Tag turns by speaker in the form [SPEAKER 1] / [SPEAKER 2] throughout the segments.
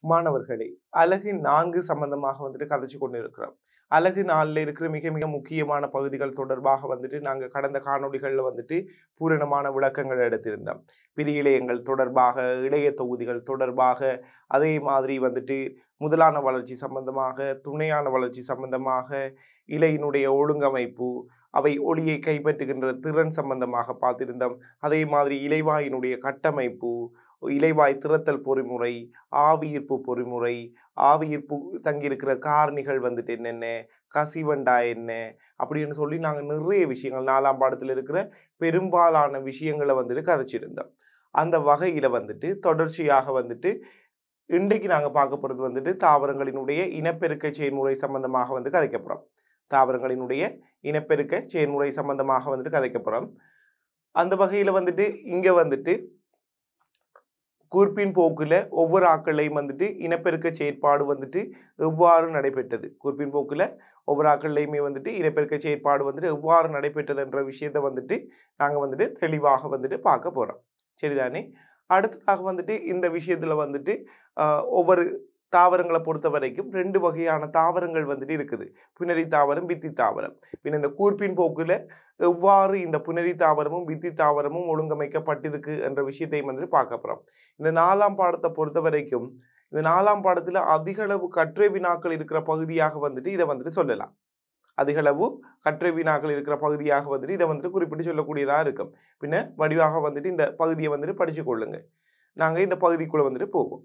[SPEAKER 1] மாணவர்களே அழகு நான்கு சம்பந்தமாக வந்துட்டு கதைச்சு கொண்டு இருக்கிறோம் அழகு நாளில் இருக்கிற மிக மிக முக்கியமான பகுதிகள் தொடர்பாக வந்துட்டு நாங்கள் கடந்த காணொளிகளில் வந்துட்டு பூரணமான விளக்கங்கள் எடுத்திருந்தோம் பிரியிலையங்கள் தொடர்பாக இளைய தொகுதிகள் தொடர்பாக அதே மாதிரி வந்துட்டு முதலான வளர்ச்சி சம்பந்தமாக துணையான வளர்ச்சி சம்பந்தமாக இலையினுடைய ஒழுங்கமைப்பு அவை ஒளியை கைப்பற்றுகின்ற திறன் சம்பந்தமாக பார்த்திருந்தோம் அதே மாதிரி இலைவாயினுடைய கட்டமைப்பு இலைவாய் திறத்தல் பொறிமுறை ஆவியீர்ப்பு பொறிமுறை ஆவியீர்ப்பு தங்கியிருக்கிற காரணிகள் வந்துட்டு என்னென்ன கசிவண்டா என்ன அப்படின்னு சொல்லி நாங்கள் நிறைய விஷயங்கள் நாலாம் பாடத்தில் இருக்கிற பெரும்பாலான விஷயங்களை வந்துட்டு கதைச்சிருந்தோம் அந்த வகையில் வந்துட்டு தொடர்ச்சியாக வந்துட்டு இன்றைக்கு நாங்கள் பார்க்க போகிறது வந்துட்டு தாவரங்களினுடைய இனப்பெருக்க செயல்முறை சம்பந்தமாக வந்து கதைக்கப்புறோம் தாவரங்களினுடைய இனப்பெருக்க செயல்முறை சம்பந்தமாக வந்துட்டு கதைக்கப்புறோம் அந்த வகையில் வந்துட்டு இங்கே வந்துட்டு கூர்ப்பின் போக்கில் ஒவ்வொரு ஆக்களையும் வந்துட்டு இனப்பெருக்க செயற்பாடு வந்துட்டு எவ்வாறு நடைபெற்றது கூர்ப்பின் போக்கில் ஒவ்வொரு ஆக்கள்லையுமே வந்துட்டு இனப்பெருக்க செயற்பாடு வந்துட்டு எவ்வாறு நடைபெற்றதுன்ற விஷயத்தை வந்துட்டு நாங்கள் வந்துட்டு தெளிவாக வந்துட்டு பார்க்க போகிறோம் சரிதானே அடுத்ததாக வந்துட்டு இந்த விஷயத்தில் வந்துட்டு ஆஹ், ஒவ்வொரு தாவரங்களை பொறுத்த வரைக்கும் ரெண்டு வகையான தாவரங்கள் வந்துட்டு இருக்குது புனரி தாவரம் பித்தி தாவரம் பின்ன இந்த கூர்ப்பின் போக்கில் எவ்வாறு இந்த புனரி தாவரமும் வித்தி தாவரமும் ஒழுங்கமைக்கப்பட்டிருக்கு என்ற விஷயத்தையும் வந்துட்டு பார்க்க போகிறோம் இந்த நாலாம் பாடத்தை பொறுத்த வரைக்கும் இந்த நாலாம் பாடத்தில் அதிக அளவு கற்றை வினாக்கள் இருக்கிற பகுதியாக வந்துட்டு இதை வந்துட்டு சொல்லலாம் அதிக அளவு கற்றை வினாக்கள் இருக்கிற பகுதியாக வந்துட்டு இதை வந்துட்டு குறிப்பிட்டு சொல்லக்கூடியதாக இருக்கும் பின்ன வடிவாக வந்துட்டு இந்த பகுதியை வந்துட்டு படிச்சு கொள்ளுங்க நாங்கள் இந்த பகுதிக்குள்ளே வந்துட்டு போவோம்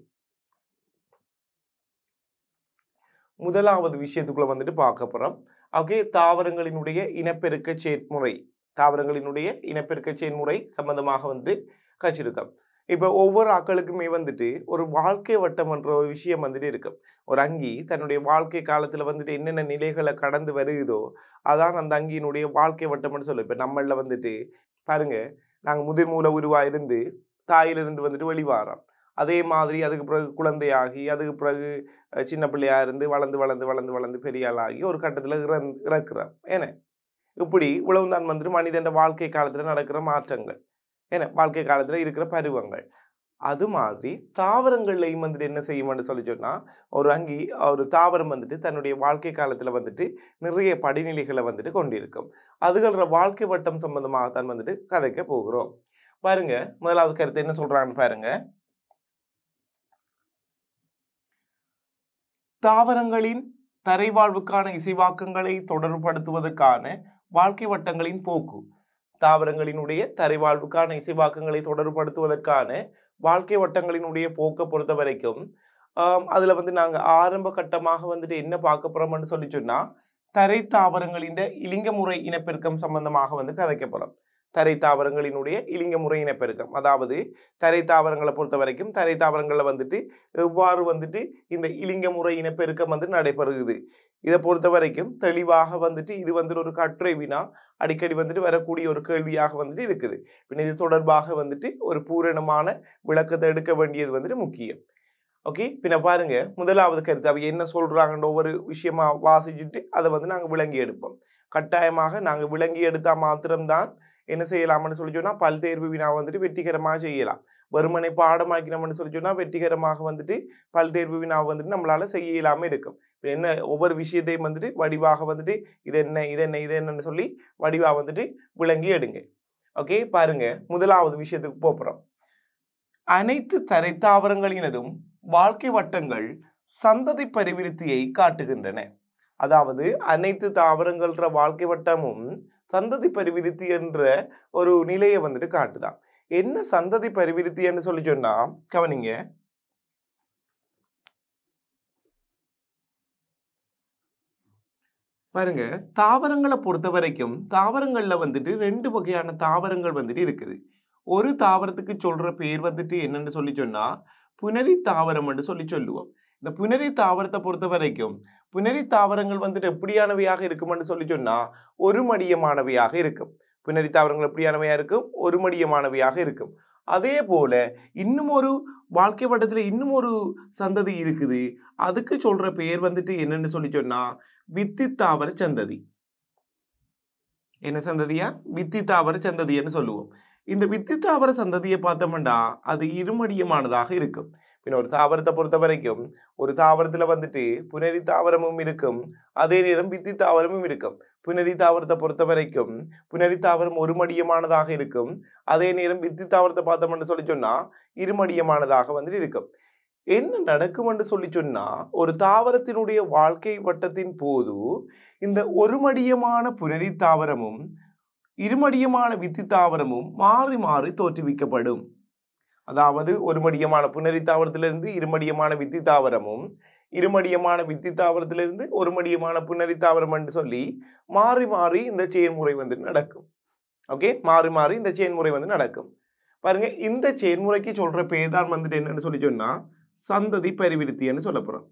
[SPEAKER 1] முதலாவது விஷயத்துக்குள்ள வந்துட்டு பார்க்க போகிறோம் ஓகே தாவரங்களினுடைய இனப்பெருக்க செயற்முறை தாவரங்களினுடைய இனப்பெருக்க செயல்முறை சம்பந்தமாக வந்து கச்சிருக்கோம் இப்போ ஒவ்வொரு ஆக்களுக்குமே வந்துட்டு ஒரு வாழ்க்கை வட்டம் என்ற ஒரு விஷயம் வந்துட்டு இருக்கும் ஒரு அங்கி தன்னுடைய வாழ்க்கை காலத்தில் வந்துட்டு என்னென்ன நிலைகளை கடந்து வருகுதோ அதான் அந்த அங்கியினுடைய வாழ்க்கை வட்டம்னு சொல்லும் இப்போ நம்மளில் வந்துட்டு பாருங்க நாங்கள் முதிர் மூல உருவாக இருந்து தாயிலிருந்து வந்துட்டு வெளிவாரோம் அதே மாதிரி அதுக்கு பிறகு குழந்தையாகி அதுக்கு பிறகு அஹ், சின்ன பிள்ளையா இருந்து வளர்ந்து வளர்ந்து வளர்ந்து வளர்ந்து பெரிய ஆளாகி ஒரு கட்டத்தில் இறந் இறக்குறோம் ஏன்னா இப்படி உழவுந்தான் வந்துட்டு மனிதன் வாழ்க்கை காலத்தில் நடக்கிற மாற்றங்கள் ஏன்னா வாழ்க்கை காலத்தில் இருக்கிற பருவங்கள் அது மாதிரி தாவரங்கள்லையும் வந்துட்டு என்ன செய்யும்னு சொல்லி சொன்னா ஒரு அங்கி ஒரு தாவரம் வந்துட்டு தன்னுடைய வாழ்க்கை காலத்தில் வந்துட்டு நிறைய படிநிலைகளை வந்துட்டு கொண்டிருக்கும் அதுகள வாழ்க்கை வட்டம் சம்பந்தமாகத்தான் வந்துட்டு கதைக்க போகிறோம் பாருங்க முதலாவது கருத்து என்ன சொல்றாங்கன்னு பாருங்க தாவரங்களின் தரைவாழ்வுக்கான இசைவாக்கங்களை தொடர்படுத்துவதற்கான வாழ்க்கை வட்டங்களின் போக்கு தாவரங்களினுடைய தரைவாழ்வுக்கான இசைவாக்கங்களை தொடர்படுத்துவதற்கான வாழ்க்கை வட்டங்களினுடைய போக்கை பொறுத்த வரைக்கும் ஆம், அதுல வந்து நாங்க ஆரம்ப கட்டமாக வந்துட்டு என்ன பார்க்க போறோம்னு சொல்லி சொன்னா தரை தாவரங்களின் இலிங்க முறை இனப்பெருக்கம் சம்பந்தமாக வந்து கதைக்க போறோம் தரை தாவரங்களினுடைய இலிங்க முறை இனப்பெருக்கம் அதாவது தரை தாவரங்களை பொறுத்த வரைக்கும் தரை தாவரங்களில் வந்துட்டு எவ்வாறு வந்துட்டு இந்த இலிங்க முறை இனப்பெருக்கம் வந்து நடைபெறுகிறது இதை பொறுத்த வரைக்கும் தெளிவாக வந்துட்டு இது வந்துட்டு ஒரு கட்டுரை வினா அடிக்கடி வந்துட்டு வரக்கூடிய ஒரு கேள்வியாக வந்துட்டு இருக்குது பின்ன இது தொடர்பாக வந்துட்டு ஒரு பூரணமான விளக்கத்தை எடுக்க வேண்டியது வந்துட்டு முக்கியம் ஓகே பின்ன பாருங்க முதலாவது கருத்து அவங்க என்ன சொல்றாங்கன்ற ஒவ்வொரு விஷயமா வாசிச்சுட்டு அதை வந்து நாங்கள் விளங்கி எடுப்போம் கட்டாயமாக நாங்கள் விளங்கி எடுத்தால் மாத்திரம்தான் என்ன செய்யலாம்னு சொல்லி சொன்னா பல்தேர்வு வினா வந்துட்டு வெற்றிகரமாக செய்யலாம் வெறுமனை பாடமாக்கினோம்னு சொல்லி சொன்னா வெற்றிகரமாக வந்துட்டு பல்தேர்வு வினா வந்துட்டு நம்மளால செய்ய இயலாம இருக்கும் இப்ப என்ன ஒவ்வொரு விஷயத்தையும் வந்துட்டு வடிவாக வந்துட்டு இது என்ன இது என்ன இது என்னன்னு சொல்லி வடிவா வந்துட்டு விளங்கி எடுங்க ஓகே பாருங்க முதலாவது விஷயத்துக்கு போறோம் அனைத்து தரைத்தாவரங்களினதும் வாழ்க்கை வட்டங்கள் சந்ததி பரிவிருத்தியை காட்டுகின்றன அதாவது அனைத்து தாவரங்கள்ன்ற வாழ்க்கை வட்டமும் சந்ததி பரிவிருத்தி என்ற ஒரு நிலையை வந்துட்டு காட்டுதான் என்ன சந்ததி பரிவிருத்தின்னு சொல்லி சொன்னா கவனிங்க பாருங்க தாவரங்களை பொறுத்த வரைக்கும் தாவரங்கள்ல வந்துட்டு ரெண்டு வகையான தாவரங்கள் வந்துட்டு இருக்குது ஒரு தாவரத்துக்கு சொல்ற பேர் வந்துட்டு என்னன்னு சொல்லி சொன்னா புனரி தாவரம்னு சொல்லி சொல்லுவோம் இந்த புனரி தாவரத்தை பொறுத்த வரைக்கும் புனரி தாவரங்கள் வந்துட்டு எப்படியானவையாக இருக்கும்னு சொல்லி சொன்னா ஒரு மடியமானவையாக இருக்கும் புனரி தாவரங்கள் எப்படியானவையா இருக்கும் ஒரு மடியமானவையாக இருக்கும் அதே போல இன்னும் ஒரு வாழ்க்கை வட்டத்துல இன்னும் ஒரு சந்ததி இருக்குது அதுக்கு சொல்ற பெயர் வந்துட்டு என்னன்னு சொல்லி சொன்னா வித்தி தாவர சந்ததி என்ன சந்ததியா வித்தி தாவர சந்ததின்னு சொல்லுவோம் இந்த வித்தி தாவர சந்ததியை பார்த்தோம்னா அது இருமடியமானதாக இருக்கும் பின்ன ஒரு தாவரத்தை பொறுத்த வரைக்கும் ஒரு தாவரத்துல வந்துட்டு புனரி தாவரமும் இருக்கும் அதே நேரம் வித்தி தாவரமும் இருக்கும் புனரி தாவரத்தை பொறுத்த வரைக்கும் புனரி தாவரம் ஒரு மடியமானதாக இருக்கும் அதே நேரம் வித்தி தாவரத்தை பார்த்தோம்னு சொல்லி சொன்னா இருமடியமானதாக வந்துட்டு இருக்கும் என்ன நடக்கும் என்று சொல்லி சொன்னா ஒரு தாவரத்தினுடைய வாழ்க்கை வட்டத்தின் போது இந்த ஒருமடியமான புனரி தாவரமும் இருமடியமான வித்தி தாவரமும் மாறி மாறி தோற்றுவிக்கப்படும் அதாவது ஒருமடியமான புனரி தாவரத்திலிருந்து இருமடியமான வித்தி தாவரமும் இருமடியமான வித்தி தாவரத்திலிருந்து ஒருமடியமான புனரி தாவரம் என்று சொல்லி மாறி மாறி இந்த செயல்முறை வந்து நடக்கும் ஓகே மாறி மாறி இந்த செயல்முறை வந்து நடக்கும் பாருங்க இந்த செயல்முறைக்கு சொல்ற பேர் தான் வந்துட்டு என்னன்னு சொல்லி சொன்னா சந்ததி பரிவிருத்தின்னு சொல்ல போறோம்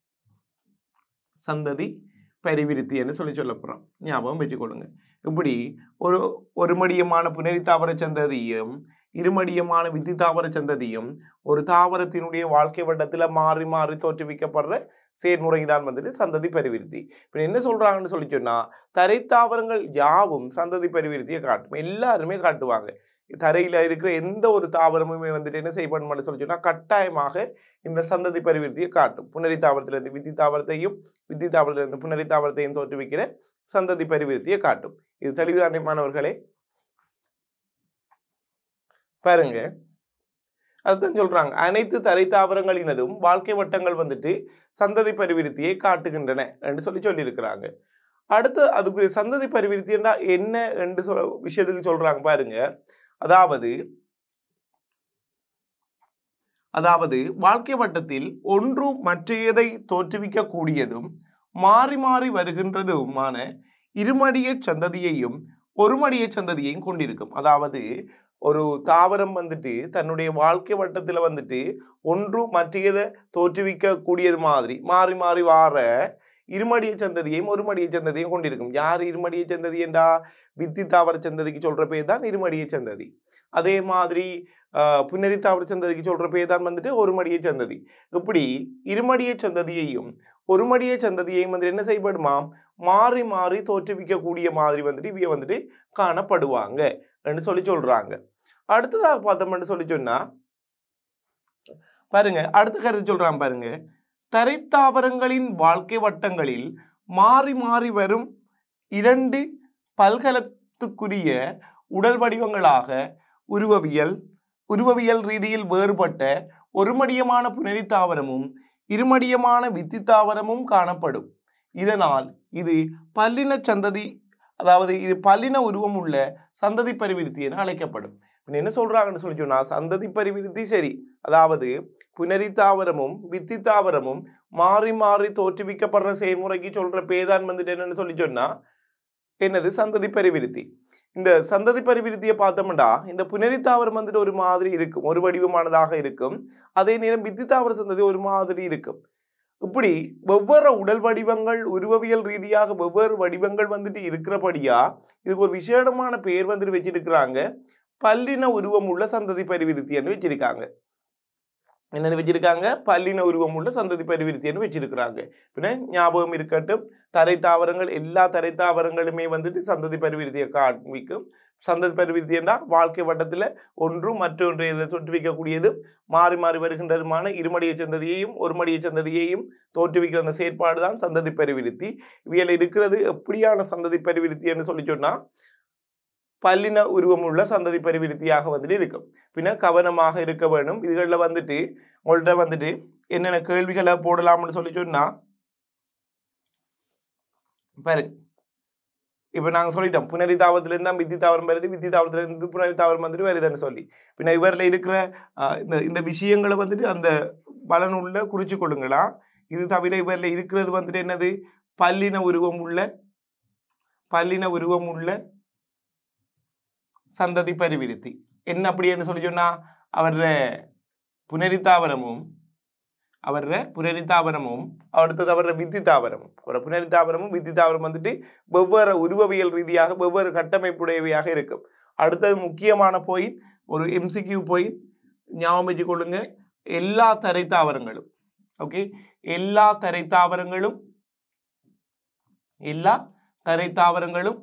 [SPEAKER 1] சந்ததி பரிவிருத்தின்னு சொல்லி சொல்ல போறோம் ஞாபகம் வச்சுக்கொள்ளுங்க இப்படி ஒரு ஒரு மடியமான புனரி தாவர சந்ததியும் இருமடியமான வித்தி தாவர சந்ததியும் ஒரு தாவரத்தினுடைய வாழ்க்கை வட்டத்துல மாறி மாறி தோற்றுவிக்கப்படுற செயல்முறை தான் வந்துட்டு சந்ததி பரிவிருத்தி இப்போ என்ன சொல்றாங்கன்னு சொல்லி சொன்னா தரை தாவரங்கள் யாவும் சந்ததி பரிவிருத்தியை காட்டும் எல்லாருமே காட்டுவாங்க தரையில இருக்கிற எந்த ஒரு தாவரமுமே வந்துட்டு என்ன செய்யப்படும்னு சொல்லி சொன்னா கட்டாயமாக இந்த சந்ததி பரிவிருத்தியை காட்டும் புனரி தாவரத்திலிருந்து வித்தி தாவரத்தையும் வித்தி தாவரத்திலிருந்து புனரி தாவரத்தையும் தோற்றுவிக்கிற சந்ததி பரிவிருத்தியை காட்டும் இது தெளிவுதானே மாணவர்களே பாருங்க அதுதான் சொல்றாங்க அனைத்து தரை தாவரங்களினதும் வாழ்க்கை வட்டங்கள் வந்துட்டு சந்ததி பரிவிருத்தியை காட்டுகின்றன என்று சொல்லி சொல்லியிருக்கிறாங்க அடுத்து அதுக்குரிய சந்ததி பரிவிருத்தின்னா என்ன என்று சொல் விஷயத்துக்கு சொல்றாங்க பாருங்க அதாவது அதாவது வாழ்க்கை வட்டத்தில் ஒன்று மற்றையதை தோற்றுவிக்க கூடியதும் மாறி மாறி வருகின்றதுமான இருமடிய சந்ததியையும் ஒருமடிய சந்ததியையும் கொண்டிருக்கும் அதாவது ஒரு தாவரம் வந்துட்டு தன்னுடைய வாழ்க்கை வட்டத்துல வந்துட்டு ஒன்று மற்றையதை தோற்றுவிக்க கூடியது மாதிரி மாறி மாறி வார இருமடிய சந்ததியையும் ஒருமடிய சந்ததியும் கொண்டிருக்கும் யார் இருமடிய சந்ததி என்றா வித்தி தாவர சந்ததிக்கு சொல்ற பேர் தான் இருமடிய சந்ததி அதே மாதிரி ஆஹ், புன்னரி தாவர சந்ததிக்கு சொல்ற பேர் தான் வந்துட்டு ஒருமடிய சந்ததி இப்படி இருமடிய சந்ததியையும் ஒருமடிய சந்ததியையும் வந்து என்ன செய்யப்படுமா மாறி மாறி தோற்றுவிக்கக்கூடிய மாதிரி வந்துட்டு இவைய வந்துட்டு காணப்படுவாங்க என்று சொல்லி சொல்றாங்க அடுத்ததாக பார்த்தோம்னு சொல்லி சொன்னா பாருங்க அடுத்த கருத்து சொல்றான் பாருங்க தரைத்தாவரங்களின் வாழ்க்கை வட்டங்களில் மாறி மாறி வரும் இரண்டு பல்கலத்துக்குரிய உடல் வடிவங்களாக உருவவியல் உருவவியல் ரீதியில் வேறுபட்ட ஒருமடியமான புனரி தாவரமும் இருமடியமான வித்தி தாவரமும் காணப்படும் இதனால் இது பல்லின சந்ததி அதாவது இது பல்லின உருவம் உள்ள சந்ததி பரிவிருத்தி என அழைக்கப்படும் இப்ப என்ன சொல்றாங்கன்னு சொல்லி சொன்னா சந்ததி பரிவிருத்தி சரி அதாவது புனரி தாவரமும் வித்தி தாவரமும் மாறி மாறி தோற்றுவிக்கப்படுற செயல்முறைக்கு சொல்ற பேதான் வந்துட்டு என்னன்னு சொல்லி சொன்னா என்னது சந்ததி பரிவிருத்தி இந்த சந்ததி பரிவிருத்தியை பார்த்தோம்டா இந்த புனரி தாவரம் வந்துட்டு ஒரு மாதிரி இருக்கும் ஒரு வடிவமானதாக இருக்கும் அதே நேரம் வித்தி தாவர சந்ததி ஒரு மாதிரி இருக்கும் இப்படி வெவ்வேறு உடல் வடிவங்கள் உருவவியல் ரீதியாக வெவ்வேறு வடிவங்கள் வந்துட்டு இருக்கிறபடியா இதுக்கு ஒரு விசேடமான பெயர் வந்துட்டு வச்சிருக்கிறாங்க பல்லின உருவம் உள்ள சந்ததி பரிவிருத்தின்னு வச்சிருக்காங்க என்னென்னு வச்சிருக்காங்க பல்லின உருவம் உள்ள சந்ததி பரிவிருத்தின்னு வச்சிருக்கிறாங்க பின்ன ஞாபகம் இருக்கட்டும் தரை தாவரங்கள் எல்லா தரை தாவரங்களுமே வந்துட்டு சந்ததி பரிவிருத்தியை காண்பிக்கும் சந்ததி பரிவிருத்தி என்றால் வாழ்க்கை வட்டத்தில் ஒன்றும் மற்றொன்று இதை தோற்றுவிக்கக்கூடியது மாறி மாறி வருகின்றதுமான இருமடிய சந்ததியையும் ஒருமடிய சந்ததியையும் தோற்றுவிக்கிற அந்த செயற்பாடு தான் சந்ததி பரிவிருத்தி இவையில் இருக்கிறது எப்படியான சந்ததி பரிவிருத்தி என்று சொல்லி சொன்னால் பல்லின உருவம் உள்ள சந்ததி பரிவிருத்தியாக வந்துட்டு இருக்கும் பின்ன கவனமாக இருக்க வேண்டும் இதுகளில் வந்துட்டு உங்கள்கிட்ட வந்துட்டு என்னென்ன கேள்விகளை போடலாம்னு சொல்லி சொன்னா பாரு இப்போ நாங்கள் சொல்லிட்டோம் புனரி தாவரத்துலேருந்து தான் வித்தி தாவரம் வருது வித்தி தாவரத்துலேருந்து புனரி தாவரம் வந்துட்டு வருதுன்னு சொல்லி பின்ன இவரில் இருக்கிற ஆஹ், இந்த இந்த விஷயங்களை வந்துட்டு அந்த பலனுள்ள குறிச்சு கொள்ளுங்களா இது தவிர இவரில் இருக்கிறது வந்துட்டு என்னது பல்லின உருவம் உள்ள பல்லின உருவம் உள்ள சந்ததி பரிவிருத்தி என்ன அப்படின்னு சொல்லி சொன்னா அவர புனரித்தாவரமும் அவர புனரித்தாவரமும் அடுத்தது அவர வித்தி தாவரமும் அவர புனரித்தாவரமும் வித்தி தாவரம் வந்துட்டு வெவ்வேறு உருவவியல் ரீதியாக வெவ்வேறு கட்டமைப்புடையவையாக இருக்கும் அடுத்தது முக்கியமான பாயிண்ட் ஒரு எம்சிக்யூ பாயிண்ட் ஞாபகம் வச்சு கொள்ளுங்க எல்லா தரை தாவரங்களும் ஓகே எல்லா தரை தாவரங்களும் எல்லா தரை தாவரங்களும்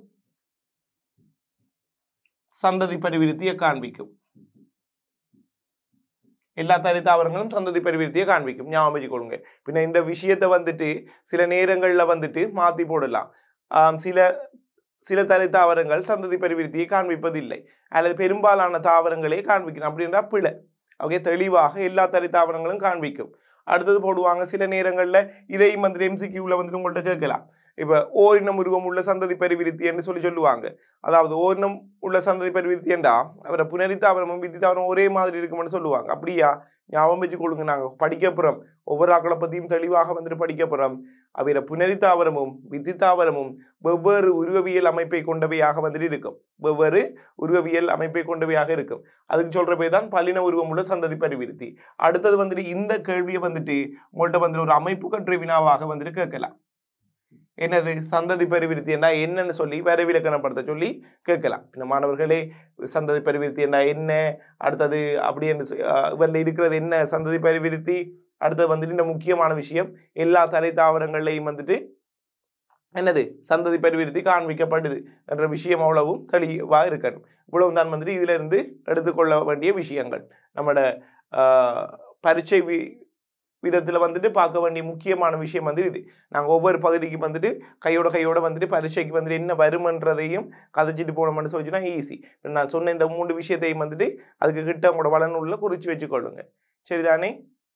[SPEAKER 1] சந்ததி பரிவிருத்தியை காண்பிக்கும் எல்லா தனி தாவரங்களும் சந்ததி பரிவிருத்தியை காண்பிக்கும் ஞாபகம் வச்சுக்கொள்ளுங்க பின்ன இந்த விஷயத்தை வந்துட்டு சில நேரங்களில் வந்துட்டு மாற்றி போடலாம் ஆம், சில சில தனி தாவரங்கள் சந்ததி பரிவிருத்தியை காண்பிப்பதில்லை அல்லது பெரும்பாலான தாவரங்களே காண்பிக்கணும் அப்படின்றா பிழை ஓகே தெளிவாக எல்லா தனி தாவரங்களும் காண்பிக்கும் அடுத்தது போடுவாங்க சில நேரங்களில் இதையும் வந்துட்டு எம்சிக்யூவில் வந்துட்டு உங்கள்கிட்ட கேட்கலாம் இப்போ ஓரினம் உருவம் உள்ள சந்ததி பரிவிருத்தி என்று சொல்லி சொல்லுவாங்க அதாவது ஓரினம் உள்ள சந்ததி பரிவிருத்தி என்றா அவரை புனரி தாவரமும் வித்தி தாவரம் ஒரே மாதிரி இருக்கும்னு சொல்லுவாங்க அப்படியா ஞாபகம் வச்சு கொடுங்க நாங்கள் படிக்க போகிறோம் ஒவ்வொரு ஆக்களை பற்றியும் தெளிவாக வந்துட்டு படிக்க போகிறோம் அவர புனரி தாவரமும் வித்தி தாவரமும் வெவ்வேறு உருவவியல் அமைப்பை கொண்டவையாக வந்துட்டு இருக்கும் வெவ்வேறு உருவவியல் அமைப்பை கொண்டவையாக இருக்கும் அதுக்கு சொல்ற பேர் தான் பல்லின உருவம் உள்ள சந்ததி பரிவிருத்தி அடுத்தது வந்துட்டு இந்த கேள்வியை வந்துட்டு உங்கள்கிட்ட வந்துட்டு ஒரு அமைப்பு கற்று வினாவாக வந்துட்டு கேட்கலாம் என்னது சந்ததி பரிவிருத்தி என்றா என்னன்னு சொல்லி வரைவிலக்கணப்படுத்த சொல்லி கேட்கலாம் இந்த மாணவர்களே சந்ததி பரிவிருத்தி என்றா என்ன அடுத்தது அப்படி என்று சொ- அஹ் இவரில் இருக்கிறது என்ன சந்ததி பரிவிருத்தி அடுத்தது வந்துட்டு இந்த முக்கியமான விஷயம் எல்லா தலை தாவரங்கள்லையும் வந்துட்டு என்னது சந்ததி பரிவிருத்தி காண்பிக்கப்படுது என்ற விஷயம் அவ்வளவும் தெளிவாக இருக்கணும் இவ்வளவு தான் வந்துட்டு இதுல இருந்து எடுத்துக்கொள்ள வேண்டிய விஷயங்கள் நம்மளோட ஆஹ், பரீட்சை வி விதத்தில் வந்துட்டு பார்க்க வேண்டிய முக்கியமான விஷயம் வந்து இது நாங்கள் ஒவ்வொரு பகுதிக்கு வந்துட்டு கையோட கையோட வந்துட்டு பரீட்சைக்கு வந்துட்டு என்ன வருமன்றதையும் கதைச்சிட்டு போனோம்னு சொல்லிச்சுன்னா ஈஸி நான் சொன்ன இந்த மூன்று விஷயத்தையும் வந்துட்டு அதுக்கு கிட்ட உங்களோட வளநூல்ல குறித்து வச்சுக்கொள்ளுங்க சரிதானே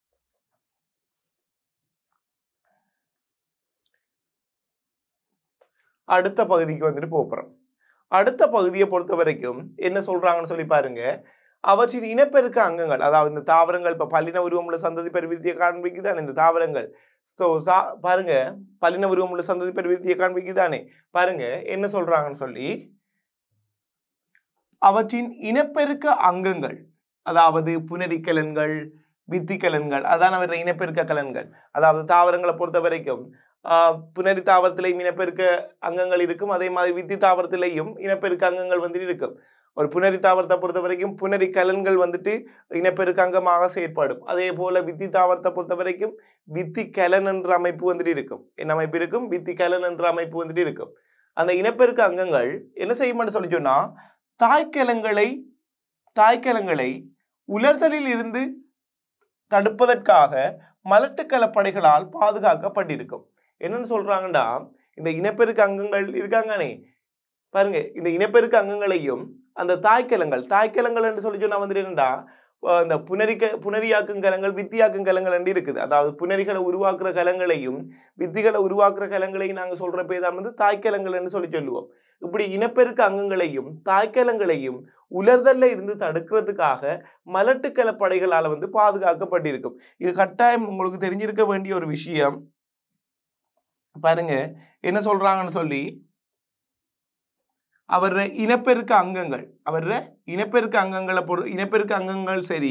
[SPEAKER 1] அடுத்த பகுதிக்கு வந்துட்டு போகிறோம் அடுத்த பகுதியை பொறுத்த வரைக்கும் என்ன சொல்றாங்கன்னு சொல்லி பாருங்க அவற்றின் இனப்பெருக்க அங்கங்கள் அதாவது இந்த தாவரங்கள் இப்போ பல்லின உருவமுள்ள சந்ததி பரிவிருத்தியை காண்பிக்குதானே இந்த தாவரங்கள் ஸோ சா பாருங்க பல்லின உருவமுள்ள சந்ததி பரிவிருத்தியை காண்பிக்குதானே பாருங்க என்ன சொல்றாங்கன்னு சொல்லி அவற்றின் இனப்பெருக்க அங்கங்கள் அதாவது புனரிக்கலன்கள் வித்திக்கலன்கள் அதான் அவர இனப்பெருக்க கலன்கள் அதாவது தாவரங்களை பொறுத்த வரைக்கும் ஆஹ் புனரி தாவரத்திலையும் இனப்பெருக்க அங்கங்கள் இருக்கும் அதே மாதிரி வித்தி தாவரத்திலையும் இனப்பெருக்க அங்கங்கள் வந்துட்டு இருக்கும் ஒரு புனரி தாவரத்தை பொறுத்த வரைக்கும் புனரி கலன்கள் வந்துட்டு இனப்பெருக்க அங்கமாக செயற்படும் அதே போல வித்தி தாவரத்தை பொறுத்த வரைக்கும் வித்தி கலன் என்ற அமைப்பு வந்துட்டு இருக்கும் என்ன அமைப்பு இருக்கும் வித்தி கலன் என்ற அமைப்பு வந்துட்டு இருக்கும் அந்த இனப்பெருக்க அங்கங்கள் என்ன செய்யும்னு சொல்லி சொன்னா தாய்க்கலங்களை தாய்க்கலங்களை உலர்தலில் இருந்து தடுப்பதற்காக மலட்டுக்கலப்படைகளால் பாதுகாக்கப்பட்டிருக்கும் என்னன்னு சொல்றாங்கன்னா இந்த இனப்பெருக்க அங்கங்கள் இருக்காங்கனே பாருங்க இந்த இனப்பெருக்க அங்கங்களையும் அந்த தாய்க்கலங்கள் தாய்க்கலங்கள் என்று சொல்லி சொன்னா வந்துட்டு என்னடா அஹ் இந்த புனரிக்க புனரியாக்கும் கலங்கள் வித்தியாக்கும் கலங்கள் என்று இருக்குது அதாவது புனரிகளை உருவாக்குற கலங்களையும் வித்திகளை உருவாக்குற கலங்களையும் நாங்கள் சொல்ற பேர் தான் வந்து தாய்க்கலங்கள் என்று சொல்லி சொல்லுவோம் இப்படி இனப்பெருக்க அங்கங்களையும் தாய்க்கலங்களையும் உலர்தல்ல இருந்து தடுக்கிறதுக்காக மலட்டுக்கல படைகளால் வந்து பாதுகாக்கப்பட்டிருக்கும் இது கட்டாயம் உங்களுக்கு தெரிஞ்சிருக்க வேண்டிய ஒரு விஷயம் பாருங்க என்ன சொல்றாங்கன்னு சொல்லி அவர இனப்பெருக்க அங்கங்கள் அவர இனப்பெருக்க அங்கங்களை பொறு இனப்பெருக்க அங்கங்கள் சரி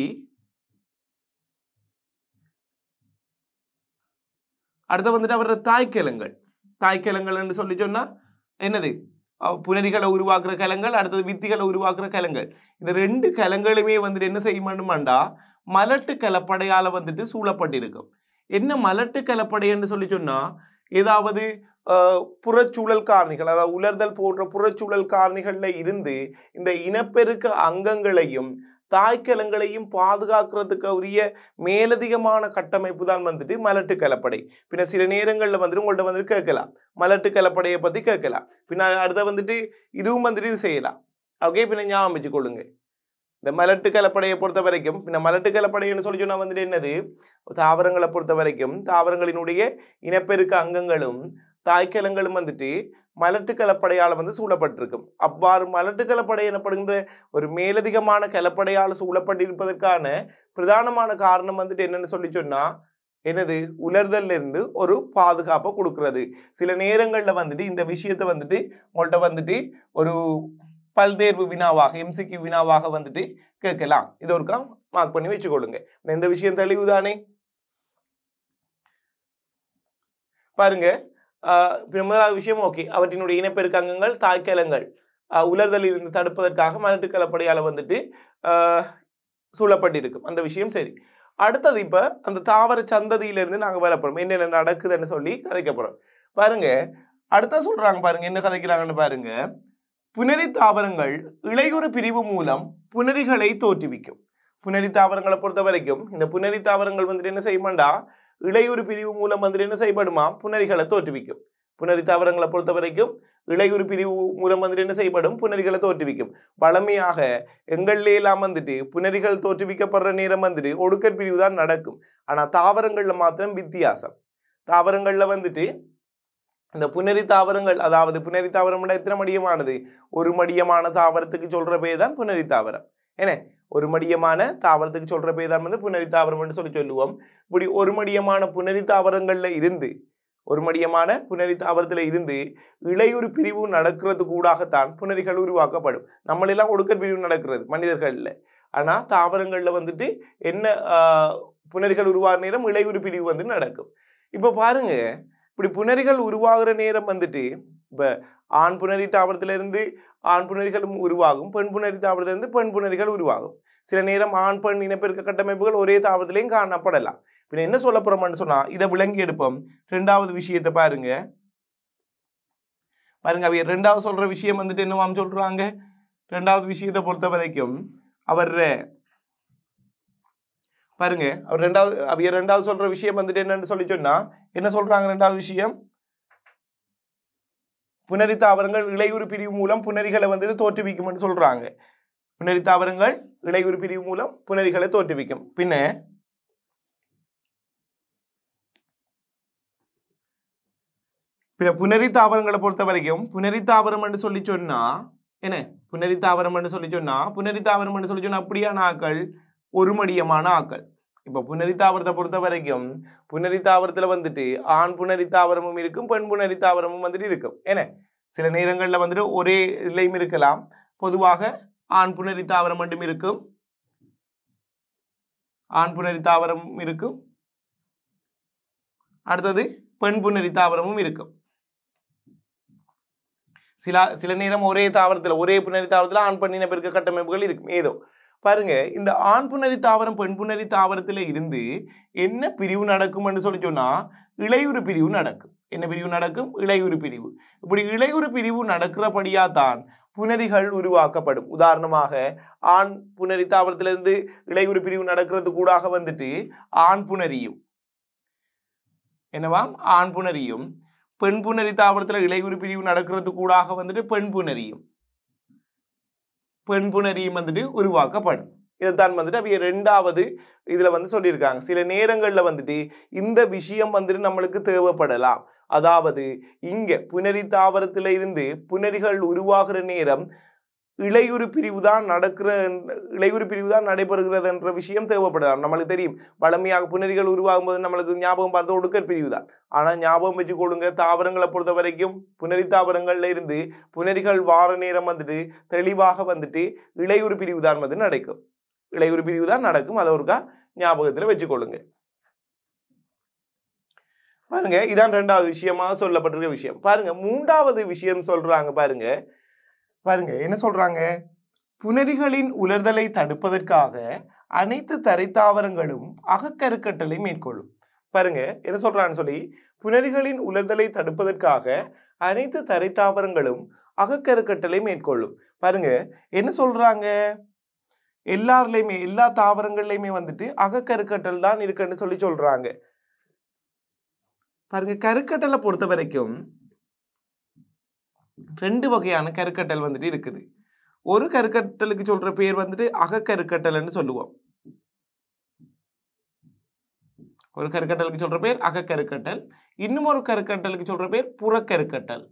[SPEAKER 1] அடுத்து வந்துட்டு அவர தாய்க்கலங்கள் தாய்க்கலங்கள் என்று சொல்லி சொன்னா என்னது அஹ் புனரிகளை உருவாக்குற கலங்கள் அடுத்தது வித்திகளை உருவாக்குற கலங்கள் இந்த ரெண்டு கலங்களுமே வந்துட்டு என்ன செய்ய வேண்டுமாண்டா மலட்டு கலப்படையால வந்துட்டு சூழப்பட்டிருக்கும் என்ன மலட்டு கலப்படைன்னு சொல்லி சொன்னா ஏதாவது அஹ், புறச்சூழல் காரணிகள் அதாவது உலர்தல் போன்ற புறச்சூழல் காரணிகள்ல இருந்து இந்த இனப்பெருக்க அங்கங்களையும் தாய்க்கலங்களையும் பாதுகாக்கிறதுக்கு உரிய மேலதிகமான கட்டமைப்பு தான் வந்துட்டு மலட்டு கலப்படை பின்ன சில நேரங்களில் வந்துட்டு உங்கள்ட்ட வந்துட்டு கேட்கலாம் மலட்டு கலப்படையை பற்றி கேட்கலாம் பின்ன அடுத்த வந்துட்டு இதுவும் வந்துட்டு இது செய்யலாம் ஓகே பின்ன ஞாபகம் வச்சுக்கொள்ளுங்க இந்த மலட்டு கலப்படையை பொறுத்த வரைக்கும் பின்ன மலட்டு கலப்படைன்னு சொல்லி சொன்னா வந்துட்டு என்னது தாவரங்களை பொறுத்த வரைக்கும் தாவரங்களினுடைய இனப்பெருக்க அங்கங்களும் தாய்க்கலங்களும் வந்துட்டு மலட்டு கலப்படையால் வந்து சூழப்பட்டிருக்கும் அவ்வாறு மலட்டு கலப்படை எனப்படுகின்ற ஒரு மேலதிகமான கலப்படையால் சூழப்பட்டிருப்பதற்கான பிரதானமான காரணம் வந்துட்டு என்னன்னு சொல்லி சொன்னா என்னது உலர்தல்ல இருந்து ஒரு பாதுகாப்பை கொடுக்கிறது சில நேரங்களில் வந்துட்டு இந்த விஷயத்தை வந்துட்டு உங்கள்கிட்ட வந்துட்டு ஒரு பல்தேர்வு வினாவாக எம்சிக்யூ வினாவாக வந்துட்டு கேட்கலாம் இது ஒருக்கா மார்க் பண்ணி வச்சுக்கொள்ளுங்க இந்த விஷயம் தெளிவுதானே பாருங்க ஆஹ் இப்ப முதலாவது விஷயம் ஓகே அவற்றினுடைய இனப்பெருக்க அங்கங்கள் தாய்க்கலங்கள் ஆஹ் உலர்தலில் இருந்து தடுப்பதற்காக மலட்டு கலப்படையால வந்துட்டு ஆஹ் சூழப்பட்டிருக்கும் அந்த விஷயம் சரி அடுத்தது இப்ப அந்த தாவர சந்ததியிலிருந்து நாங்க வர போறோம் என்னென்ன நடக்குதுன்னு சொல்லி கதைக்க போறோம் பாருங்க அடுத்த சொல்றாங்க பாருங்க என்ன கதைக்கிறாங்கன்னு பாருங்க புனரி தாவரங்கள் இளையுறு பிரிவு மூலம் புனரிகளை தோற்றுவிக்கும் புனரி தாவரங்களை பொறுத்த வரைக்கும் இந்த புனரி தாவரங்கள் வந்துட்டு என்ன செய்யுமாண்டா இளையுறு பிரிவு மூலம் வந்துட்டு என்ன செய்யப்படுமா புனரிகளை தோற்றுவிக்கும் புனரி தாவரங்களை பொறுத்த வரைக்கும் இளையுறு பிரிவு மூலம் வந்துட்டு என்ன செய்யப்படும் புனரிகளை தோற்றுவிக்கும் வளமையாக எங்கள்ல எல்லாம் வந்துட்டு புனரிகள் தோற்றுவிக்கப்படுற நேரம் வந்துட்டு ஒடுக்கற் பிரிவு தான் நடக்கும் ஆனா தாவரங்கள்ல மாத்திரம் வித்தியாசம் தாவரங்கள்ல வந்துட்டு இந்த புனரி தாவரங்கள் அதாவது புனரி தாவரம் எத்தனை மடியமானது ஒரு மடியமான தாவரத்துக்கு சொல்ற பேர் தான் புனரி தாவரம் என்ன ஒரு மடியமான தாவரத்துக்கு சொல்ற பேர் தான் வந்து புனரி தாவரம் என்று சொல்லி சொல்லுவோம் இப்படி ஒரு மடியமான புனரி தாவரங்கள்ல இருந்து ஒரு மடியமான புனரி தாவரத்துல இருந்து இளையுறு பிரிவு நடக்கிறது கூடாகத்தான் புனரிகள் உருவாக்கப்படும் நம்மளெல்லாம் ஒடுக்கற் பிரிவு நடக்கிறது மனிதர்கள்ல ஆனா தாவரங்கள்ல வந்துட்டு என்ன ஆஹ், புனரிகள் உருவாகிற நேரம் இளையுறு பிரிவு வந்து நடக்கும் இப்ப பாருங்க இப்படி புனரிகள் உருவாகிற நேரம் வந்துட்டு இப்ப ஆண் புனரி தாவரத்துல இருந்து ஆண் புனரிகளும் உருவாகும் பெண் புனரி தாவரத்துல இருந்து பெண் புனரிகள் உருவாகும் சில நேரம் ஆண் பெண் இனப்பெருக்க கட்டமைப்புகள் ஒரே தாவரத்திலையும் காணப்படலாம் பின்ன என்ன சொல்ல போறோம்னு சொன்னா இதை விளங்கி எடுப்போம் ரெண்டாவது விஷயத்தை பாருங்க பாருங்க அவங்க ரெண்டாவது சொல்ற விஷயம் வந்துட்டு என்னவாம் சொல்றாங்க ரெண்டாவது விஷயத்தை பொறுத்த வரைக்கும் அவர் பாருங்க அவர் ரெண்டாவது அவங்க ரெண்டாவது சொல்ற விஷயம் வந்துட்டு என்னன்னு சொல்லி சொன்னா என்ன சொல்றாங்க ரெண்டாவது விஷயம் புனரி தாவரங்கள் இளையுறு பிரிவு மூலம் புனரிகளை வந்துட்டு தோற்றுவிக்கும்னு சொல்றாங்க புனரி தாவரங்கள் இளையுறு பிரிவு மூலம் புனரிகளை தோற்றுவிக்கும் பின்ன பின்ன புனரி தாவரங்களை பொறுத்த வரைக்கும் புனரி தாவரம் என்று சொல்லி சொன்னா என்ன புனரி தாவரம் என்று சொல்லி சொன்னா புனரி தாவரம் என்று சொல்லி சொன்னா அப்படியான ஆக்கள் ஒரு மடியமான ஆக்கள் இப்ப புனரி தாவரத்தை பொறுத்த வரைக்கும் புனரி தாவரத்துல வந்துட்டு ஆண் புனரி தாவரமும் இருக்கும் பெண் புனரி தாவரமும் வந்துட்டு இருக்கும் என்ன சில நேரங்கள்ல வந்துட்டு ஒரே இதுலையும் இருக்கலாம் பொதுவாக ஆண் புனரி தாவரம் மட்டும் இருக்கும் ஆண் புனரி தாவரம் இருக்கும் அடுத்தது பெண் புனரி தாவரமும் இருக்கும் சில சில நேரம் ஒரே தாவரத்துல ஒரே புனரி தாவரத்துல ஆண் பெண் இனப்பெருக்க கட்டமைப்புகள் இருக்கும் ஏதோ பாருங்க இந்த ஆண் புணரி தாவரம் பெண் புணரி தாவரத்துல இருந்து என்ன பிரிவு நடக்கும்னு சொல்லி சொன்னா இளையுறு பிரிவு நடக்கும் என்ன பிரிவு நடக்கும் இளையுறு பிரிவு இப்படி இளையுறு பிரிவு நடக்கிறபடியா தான் புனரிகள் உருவாக்கப்படும் உதாரணமாக ஆண் புனரி தாவரத்திலிருந்து இளையுறு பிரிவு நடக்கிறது கூடாக வந்துட்டு ஆண் புணரியும் என்னவாம் ஆண் புணரியும் பெண் புணரி தாவரத்துல இளையுறு பிரிவு நடக்கிறது கூடாக வந்துட்டு பெண் புணரியும் பெண் புணரியும் வந்துட்டு உருவாக்கப்படும் இதைத்தான் வந்துட்டு அவைய ரெண்டாவது இதுல வந்து சொல்லியிருக்காங்க சில நேரங்கள்ல வந்துட்டு இந்த விஷயம் வந்துட்டு நம்மளுக்கு தேவைப்படலாம் அதாவது இங்க புனரி தாவரத்துல இருந்து புனரிகள் உருவாகிற நேரம் இளையுறு பிரிவு தான் நடக்கிற இளையுறு பிரிவு தான் நடைபெறுகிறது என்ற விஷயம் தேவைப்படலாம் நம்மளுக்கு தெரியும் வளமையாக புனரிகள் உருவாகும் போது நம்மளுக்கு ஞாபகம் பார்த்து ஒடுக்கற் பிரிவு தான் ஆனா ஞாபகம் வச்சு கொள்ளுங்க தாவரங்களை பொறுத்த வரைக்கும் புனரி தாவரங்கள்ல இருந்து புனரிகள் வார நேரம் வந்துட்டு தெளிவாக வந்துட்டு இளையுறு பிரிவு தான் வந்து நடக்கும் இளையுறு பிரிவு தான் நடக்கும் அதை ஒருக்கா ஞாபகத்துல வச்சுக்கொள்ளுங்க பாருங்க இதான் ரெண்டாவது விஷயமா சொல்லப்பட்டிருக்க விஷயம் பாருங்க மூன்றாவது விஷயம் சொல்றாங்க பாருங்க பாருங்க என்ன சொல்றாங்க புனரிகளின் உலர்தலை தடுப்பதற்காக அனைத்து தரைத்தாவரங்களும் அகக்கருக்கட்டலை மேற்கொள்ளும் பாருங்க என்ன சொல்றான்னு சொல்லி புனரிகளின் உலர்தலை தடுப்பதற்காக அனைத்து தரைத்தாவரங்களும் அகக்கருக்கட்டலை மேற்கொள்ளும் பாருங்க என்ன சொல்றாங்க எல்லாருலையுமே எல்லா தாவரங்கள்லையுமே வந்துட்டு அகக்கருக்கட்டல் தான் இருக்குன்னு சொல்லி சொல்றாங்க பாருங்க கருக்கட்டலை பொறுத்த வரைக்கும் ரெண்டு வகையான கருக்கட்டல் வந்துட்டு இருக்குது ஒரு கருக்கட்டலுக்கு சொல்ற பேர் வந்துட்டு அகக்கருக்கட்டல்னு சொல்லுவோம் ஒரு கருக்கட்டலுக்கு சொல்ற பேர் அகக்கருக்கட்டல் இன்னும் ஒரு கருக்கட்டலுக்கு சொல்ற பேர் புறக்கருக்கட்டல்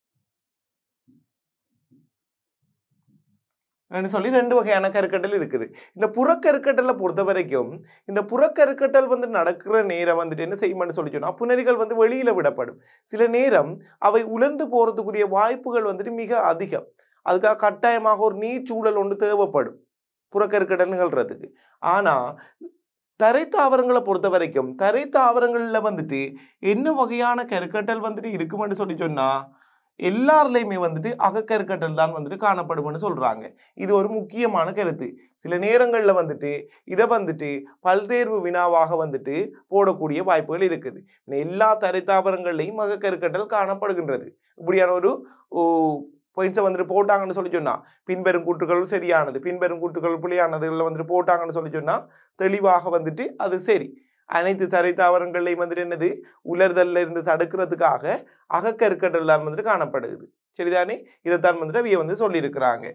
[SPEAKER 1] ன்னு சொல்லி ரெண்டு வகையான கருக்கட்டல் இருக்குது இந்த புறக்கருக்கட்டலை பொறுத்த வரைக்கும் இந்த புறக்கருக்கட்டல் வந்து நடக்கிற நேரம் வந்துட்டு என்ன செய்யும்னு சொல்லி சொன்னா புனரிகள் வந்து வெளியில விடப்படும் சில நேரம் அவை உலர்ந்து போறதுக்குரிய வாய்ப்புகள் வந்துட்டு மிக அதிகம் அதுக்காக கட்டாயமாக ஒரு நீர்ச்சூழல் ஒன்று தேவைப்படும் புறக்கருக்கட்டல் நிகழ்றதுக்கு ஆனா தரை தாவரங்களை பொறுத்த வரைக்கும் தரை தாவரங்கள்ல வந்துட்டு என்ன வகையான கருக்கட்டல் வந்துட்டு இருக்குமென்னு சொல்லி சொன்னா எல்லாருலையுமே வந்துட்டு அகக்கருக்கட்டல் தான் வந்துட்டு காணப்படும்னு சொல்றாங்க இது ஒரு முக்கியமான கருத்து சில நேரங்கள்ல வந்துட்டு இதை வந்துட்டு பல்தேர்வு வினாவாக வந்துட்டு போடக்கூடிய வாய்ப்புகள் இருக்குது எல்லா தரை தாவரங்கள்லையும் அகக்கருக்கட்டல் காணப்படுகின்றது இப்படியான ஒரு ஓ, பாயிண்ட்ஸை வந்துட்டு போட்டாங்கன்னு சொல்லி சொன்னா பின்வரும் கூற்றுகள் சரியானது பின்வரும் கூற்றுகள் பிழையானதுகளில் வந்துட்டு போட்டாங்கன்னு சொல்லி சொன்னா தெளிவாக வந்துட்டு அது சரி அனைத்து தரை தாவரங்களையும் வந்துட்டு என்னது உலர்தல்ல இருந்து தடுக்கிறதுக்காக அகக்கருக்கட்டல் தான் வந்துட்டு காணப்படுது சரிதானே இதைத்தான் வந்துட்டு அவிய வந்து சொல்லியிருக்கிறாங்க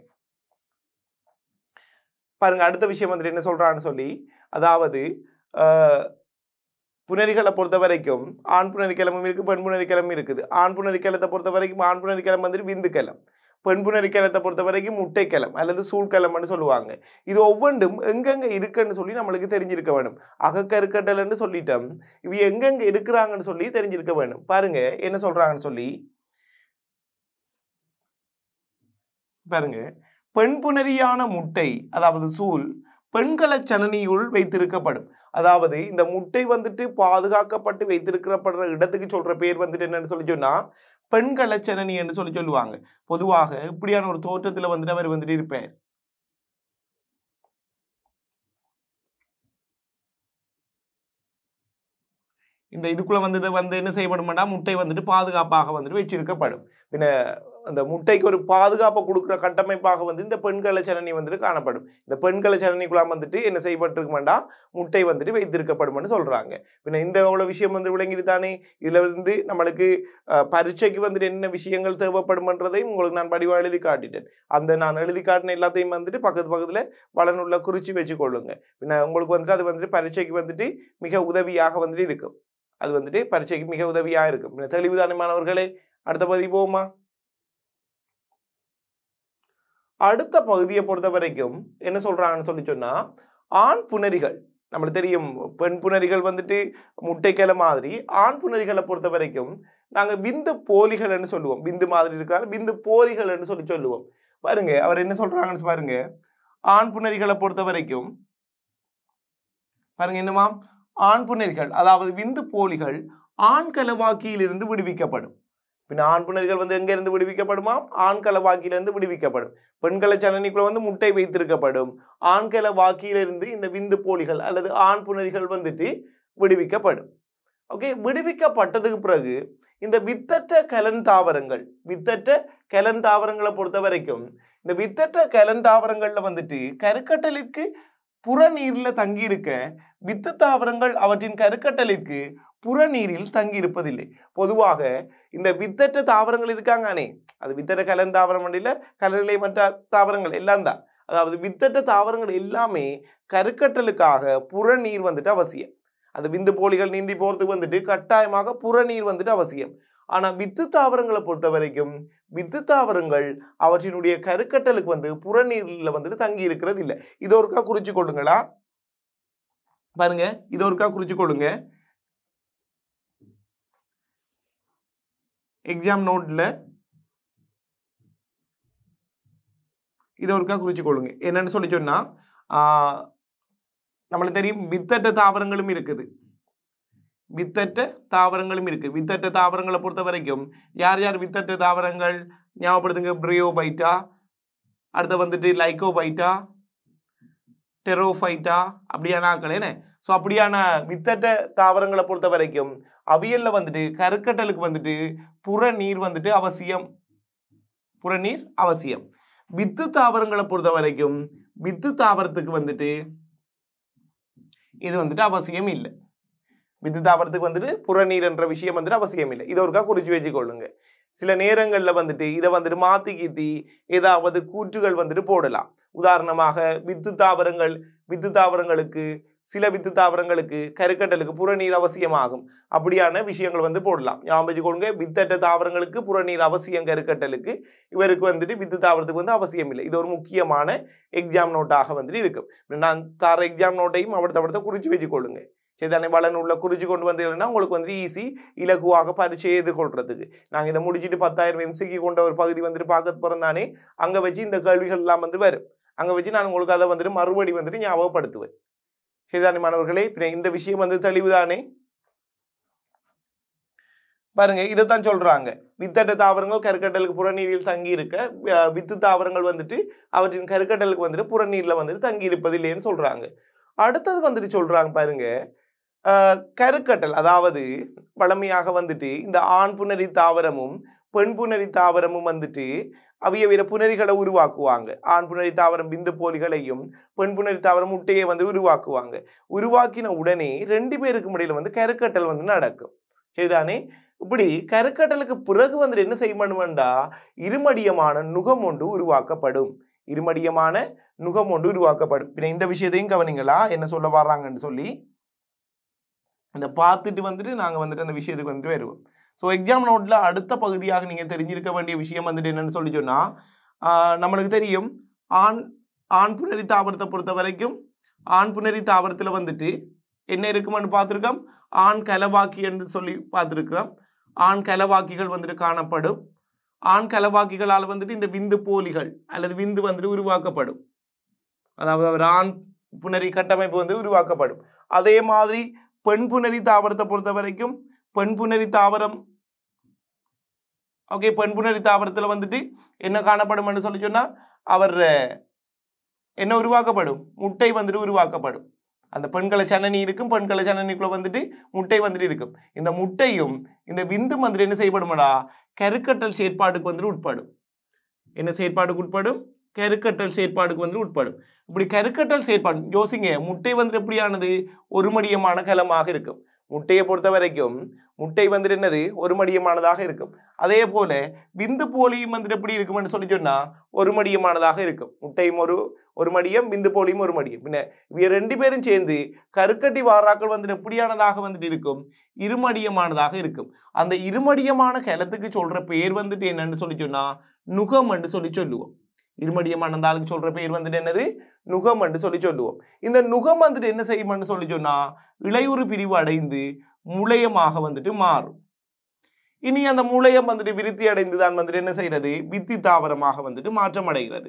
[SPEAKER 1] பாருங்க அடுத்த விஷயம் வந்துட்டு என்ன சொல்றான்னு சொல்லி அதாவது ஆஹ், புணரிகளை பொறுத்த வரைக்கும் ஆண் புணரிக்கிழமும் இருக்கு பெண் புணரிக்கிழமும் இருக்குது ஆண் புணரிக்கிழத்தை பொறுத்த வரைக்கும் ஆண் புணரிக்கிழமை வந்துட்டு விந்துக்கிழம் பெண் புணரிக்கிழத்தை பொறுத்த வரைக்கும் முட்டைக்கிழம் அல்லது சூழ்கிழமைன்னு சொல்லுவாங்க இது ஒவ்வொன்றும் எங்கெங்க இருக்குன்னு சொல்லி நம்மளுக்கு தெரிஞ்சிருக்க வேணும் அகக்கருக்கட்டல்னு சொல்லிட்டோம் இவ எங்கெங்க இருக்கிறாங்கன்னு சொல்லி தெரிஞ்சிருக்க வேணும் பாருங்க என்ன சொல்றாங்கன்னு சொல்லி பாருங்க பெண்புணரியான முட்டை அதாவது சூல் பெண்கள சனனியுள் வைத்திருக்கப்படும் அதாவது இந்த முட்டை வந்துட்டு பாதுகாக்கப்பட்டு வைத்திருக்கப்படுற இடத்துக்கு சொல்ற பேர் வந்துட்டு என்னன்னு சொல்லி சொன்னா பெண்கள சனனி என்று சொல்லி சொல்லுவாங்க பொதுவாக இப்படியான ஒரு தோற்றத்துல வந்துட்டு அவர் வந்துட்டு இருப்பார் இந்த இதுக்குள்ள வந்து வந்து என்ன செய்யப்படுமாட்டா முட்டை வந்துட்டு பாதுகாப்பாக வந்துட்டு வச்சிருக்கப்படும் பின்ன அந்த முட்டைக்கு ஒரு பாதுகாப்பை கொடுக்குற கட்டமைப்பாக வந்து இந்த பெண்கள சனனி வந்துட்டு காணப்படும் இந்த பெண்கள சனனிக்குள்ளாம் வந்துட்டு என்ன செய்யப்பட்டிருக்குமாண்டா முட்டை வந்துட்டு வைத்திருக்கப்படும்னு சொல்றாங்க பின்ன இந்த அவ்வளோ விஷயம் வந்து விளங்கிட்டு தானே இதுல இருந்து நம்மளுக்கு அஹ், பரீட்சைக்கு வந்துட்டு என்ன விஷயங்கள் தேவைப்படுமன்றதையும் உங்களுக்கு நான் படிவா எழுதி காட்டிட்டேன் அந்த நான் எழுதி காட்டின எல்லாத்தையும் வந்துட்டு பக்கத்து பக்கத்துல பலனுள்ள குறிச்சு வச்சுக்கொள்ளுங்க பின்ன உங்களுக்கு வந்துட்டு அது வந்துட்டு பரீட்சைக்கு வந்துட்டு மிக உதவியாக வந்துட்டு இருக்கும் அது வந்துட்டு பரீட்சைக்கு மிக உதவியாக இருக்கும் பின்ன தெளிவுதானே மாணவர்களே அடுத்த பகுதி போவோமா அடுத்த பகுதியை பொறுத்த வரைக்கும் என்ன சொல்றாங்கன்னு சொல்லி சொன்னா ஆண் புணரிகள் நம்மளுக்கு தெரியும் பெண் புணரிகள் வந்துட்டு முட்டைக்கிழ மாதிரி ஆண் புணரிகளை பொறுத்த வரைக்கும் நாங்க விந்து போலிகள்னு சொல்லுவோம் விந்து மாதிரி இருக்கிறாங்க விந்து போலிகள்னு சொல்லி சொல்லுவோம் பாருங்க அவர் என்ன சொல்றாங்கன்னு பாருங்க ஆண் புணரிகளை பொறுத்த வரைக்கும் பாருங்க என்னமா ஆண் புணரிகள் அதாவது விந்து போலிகள் ஆண் கலவாக்கியிலிருந்து விடுவிக்கப்படும் பின்ன ஆண் புணரிகள் வந்து எங்க இருந்து விடுவிக்கப்படுமா ஆண் கலவாக்கியிலிருந்து விடுவிக்கப்படும் பெண்களை சனனிக்குள்ள வந்து முட்டை வைத்திருக்கப்படும் ஆண்கள வாக்கியிலிருந்து இந்த விந்து போலிகள் அல்லது ஆண் புணரிகள் வந்துட்டு விடுவிக்கப்படும் ஓகே விடுவிக்கப்பட்டதுக்கு பிறகு இந்த வித்தற்ற கலன் தாவரங்கள் வித்தற்ற கலன் தாவரங்களை பொறுத்த வரைக்கும் இந்த வித்தற்ற கலன் தாவரங்கள்ல வந்துட்டு கருக்கட்டலிற்கு புறநீர்ல தங்கியிருக்க வித்து தாவரங்கள் அவற்றின் கருக்கட்டலிற்கு புறநீரில் தங்கியிருப்பதில்லை பொதுவாக இந்த வித்தற்ற தாவரங்கள் இருக்காங்கானே அது வித்தற்ற கலன் தாவரம் இல்ல கலர்களை மற்ற தாவரங்கள் எல்லாம் தான் அதாவது வித்தற்ற தாவரங்கள் எல்லாமே கருக்கட்டலுக்காக புறநீர் வந்துட்டு அவசியம் அந்த விந்து போலிகள் நீந்தி போறதுக்கு வந்துட்டு கட்டாயமாக புறநீர் வந்துட்டு அவசியம் ஆனா வித்து தாவரங்களை பொறுத்த வரைக்கும் வித்து தாவரங்கள் அவற்றினுடைய கருக்கட்டலுக்கு வந்து புறநீர்ல வந்துட்டு தங்கி இருக்கிறது இல்லை இது ஒருக்கா குறிச்சு கொள்ளுங்களா பாருங்க இது ஒருக்கா குறிச்சு கொள்ளுங்க எக்ஸாம் நோட்ல இதை ஒருக்கா குறிச்சு கொள்ளுங்க என்னன்னு சொல்லி சொன்னா ஆஹ், நம்மளுக்கு தெரியும் வித்தட்ட தாவரங்களும் இருக்குது வித்தட்ட தாவரங்களும் இருக்கு வித்தட்ட தாவரங்களை பொறுத்த வரைக்கும் யார் யார் வித்தட்ட தாவரங்கள் ஞாபகப்படுத்துங்க பிரியோபைட்டா அடுத்து வந்துட்டு லைக்கோபைட்டா டெரோஃபைட்டா அப்படியான ஆக்கள் என்ன ஸோ அப்படியான வித்தட்ட தாவரங்களை பொறுத்த வரைக்கும் அவியல்ல வந்துட்டு கருக்கட்டலுக்கு வந்துட்டு புறநீர் வந்துட்டு அவசியம் புறநீர் அவசியம் வித்து தாவரங்களை பொறுத்த வரைக்கும் வித்து தாவரத்துக்கு வந்துட்டு இது வந்துட்டு அவசியம் இல்லை வித்து தாவரத்துக்கு வந்துட்டு புறநீர் என்ற விஷயம் வந்துட்டு அவசியம் இல்லை இதை ஒருக்கா குறிச்சு வச்சுக்கொள்ளுங்க சில நேரங்கள்ல வந்துட்டு இதை வந்துட்டு மாத்தி கீத்தி ஏதாவது கூற்றுகள் வந்துட்டு போடலாம் உதாரணமாக வித்து தாவரங்கள் வித்து தாவரங்களுக்கு சில வித்து தாவரங்களுக்கு கருக்கட்டலுக்கு புறநீர் அவசியமாகும் அப்படியான விஷயங்கள் வந்து போடலாம் ஞாபகம் வச்சுக்கோங்க வித்தட்ட தாவரங்களுக்கு புறநீர் அவசியம் கருக்கட்டலுக்கு இவருக்கு வந்துட்டு வித்து தாவரத்துக்கு வந்து அவசியம் இல்லை இது ஒரு முக்கியமான எக்ஸாம் நோட்டாக வந்துட்டு இருக்கும் நான் தர எக்ஸாம் நோட்டையும் அவடத்த அவடத்த குறிச்சு வச்சுக்கொள்ளுங்க சரிதானே வளன் உள்ள குறிச்சு கொண்டு வந்தீங்கன்னா உங்களுக்கு வந்து ஈஸி இலகுவாக பரீட்சையை எதிர்கொள்றதுக்கு நாங்கள் இதை முடிச்சுட்டு பத்தாயிரம் எம்சிக்கு கொண்ட ஒரு பகுதி வந்துட்டு பார்க்க போகிறோம் அங்கே வச்சு இந்த கேள்விகள் எல்லாம் வந்து வரும் அங்கே வச்சு நான் உங்களுக்கு அதை வந்துட்டு மறுபடி வந்துட்டு ஞாபகப்படுத்துவேன் சரிதானே மாணவர்களே பின்ன இந்த விஷயம் வந்து தெளிவுதானே பாருங்க இதைத்தான் சொல்றாங்க வித்தட்ட தாவரங்கள் கருக்கட்டலுக்கு புறநீரில் தங்கி இருக்க அஹ், வித்து தாவரங்கள் வந்துட்டு அவற்றின் கருக்கட்டலுக்கு வந்துட்டு புறநீர்ல வந்துட்டு தங்கி இருப்பதில்லைன்னு சொல்றாங்க அடுத்தது வந்துட்டு சொல்றாங்க பாருங்க அஹ், கருக்கட்டல் அதாவது வளமையாக வந்துட்டு இந்த ஆண் புணரி தாவரமும் பெண் புணரி தாவரமும் வந்துட்டு அவியவிர புனரிகளை உருவாக்குவாங்க ஆண் புனரி தாவரம் விந்து போலிகளையும் பெண் புனரி தாவரம் முட்டையை வந்து உருவாக்குவாங்க உருவாக்கின உடனே ரெண்டு பேருக்கும் இடையில வந்து கருக்கட்டல் வந்து நடக்கும் சரிதானே இப்படி கருக்கட்டலுக்கு பிறகு வந்து என்ன செய்யணுமெண்டா இருமடியமான நுகம் ஒன்று உருவாக்கப்படும் இருமடியமான நுகம் ஒன்று உருவாக்கப்படும் பின்ன இந்த விஷயத்தையும் கவனிங்களா என்ன சொல்ல வர்றாங்கன்னு சொல்லி இந்த பார்த்துட்டு வந்துட்டு நாங்கள் வந்துட்டு அந்த விஷயத்துக்கு வந்துட்டு வருவோம் ஸோ எக்ஸாம் நோட்டில் அடுத்த பகுதியாக நீங்கள் தெரிஞ்சிருக்க வேண்டிய விஷயம் வந்துட்டு என்னன்னு சொல்லி சொன்னால் நம்மளுக்கு தெரியும் ஆண் ஆண் புணரி தாவரத்தை பொறுத்த வரைக்கும் ஆண் புணரி தாவரத்தில் வந்துட்டு என்ன இருக்குமென்னு பார்த்துருக்கோம் ஆண் கலவாக்கி என்று சொல்லி பார்த்துருக்குறோம் ஆண் கலவாக்கிகள் வந்துட்டு காணப்படும் ஆண் கலவாக்கிகளால் வந்துட்டு இந்த விந்து போலிகள் அல்லது விந்து வந்துட்டு உருவாக்கப்படும் அதாவது ஒரு ஆண் புணரி கட்டமைப்பு வந்து உருவாக்கப்படும் அதே மாதிரி பெண் புணரி தாவரத்தை பொறுத்த வரைக்கும் பெண் புணரி தாவரம் ஓகே பெண் புணரி தாவரத்தில் வந்துட்டு என்ன காணப்படும்னு சொல்லி சொன்னால் அவர் என்ன உருவாக்கப்படும் முட்டை வந்துட்டு உருவாக்கப்படும் அந்த பெண்களை சன்னனி இருக்கும் பெண்களை சன்னனிக்குள்ள வந்துட்டு முட்டை வந்துட்டு இருக்கும் இந்த முட்டையும் இந்த விந்து வந்துட்டு என்ன செய்யப்படுமாடா கருக்கட்டல் செயற்பாடுக்கு வந்துட்டு உட்படும் என்ன செயற்பாடுக்கு உட்படும் கருக்கட்டல் செயற்பாடுக்கு வந்து உட்படும் இப்படி கருக்கட்டல் செயற்பாடு யோசிங்க முட்டை வந்துட்டு எப்படியானது ஒரு மடியமான கலமாக இருக்கும் முட்டையை பொறுத்த வரைக்கும் முட்டை வந்துட்டு என்னது ஒரு மடியமானதாக இருக்கும் அதே போல விந்து போலியும் வந்துட்டு எப்படி இருக்கும்னு சொல்லி சொன்னா ஒரு மடியமானதாக இருக்கும் முட்டையும் ஒரு ஒரு மடியம் விந்து போலியும் ஒரு மடியம் பின்ன இவ ரெண்டு பேரும் சேர்ந்து கருக்கட்டி வாராக்கள் வந்துட்டு எப்படியானதாக வந்துட்டு இருக்கும் இருமடியமானதாக இருக்கும் அந்த இருமடியமான கலத்துக்கு சொல்ற பேர் வந்துட்டு என்னன்னு சொல்லி சொன்னா நுகம் என்று சொல்லி சொல்லுவோம் இருமடியமான அந்த ஆளுக்கு சொல்ற பேர் வந்துட்டு என்னது நுகம் என்று சொல்லி சொல்லுவோம் இந்த நுகம் வந்துட்டு என்ன செய்யும்னு சொல்லி சொன்னா இளையுறு பிரிவு அடைந்து முளையமாக வந்துட்டு மாறும் இனி அந்த முளையம் வந்துட்டு விருத்தி அடைந்து தான் வந்துட்டு என்ன செய்யறது வித்தி தாவரமாக வந்துட்டு மாற்றம் அடைகிறது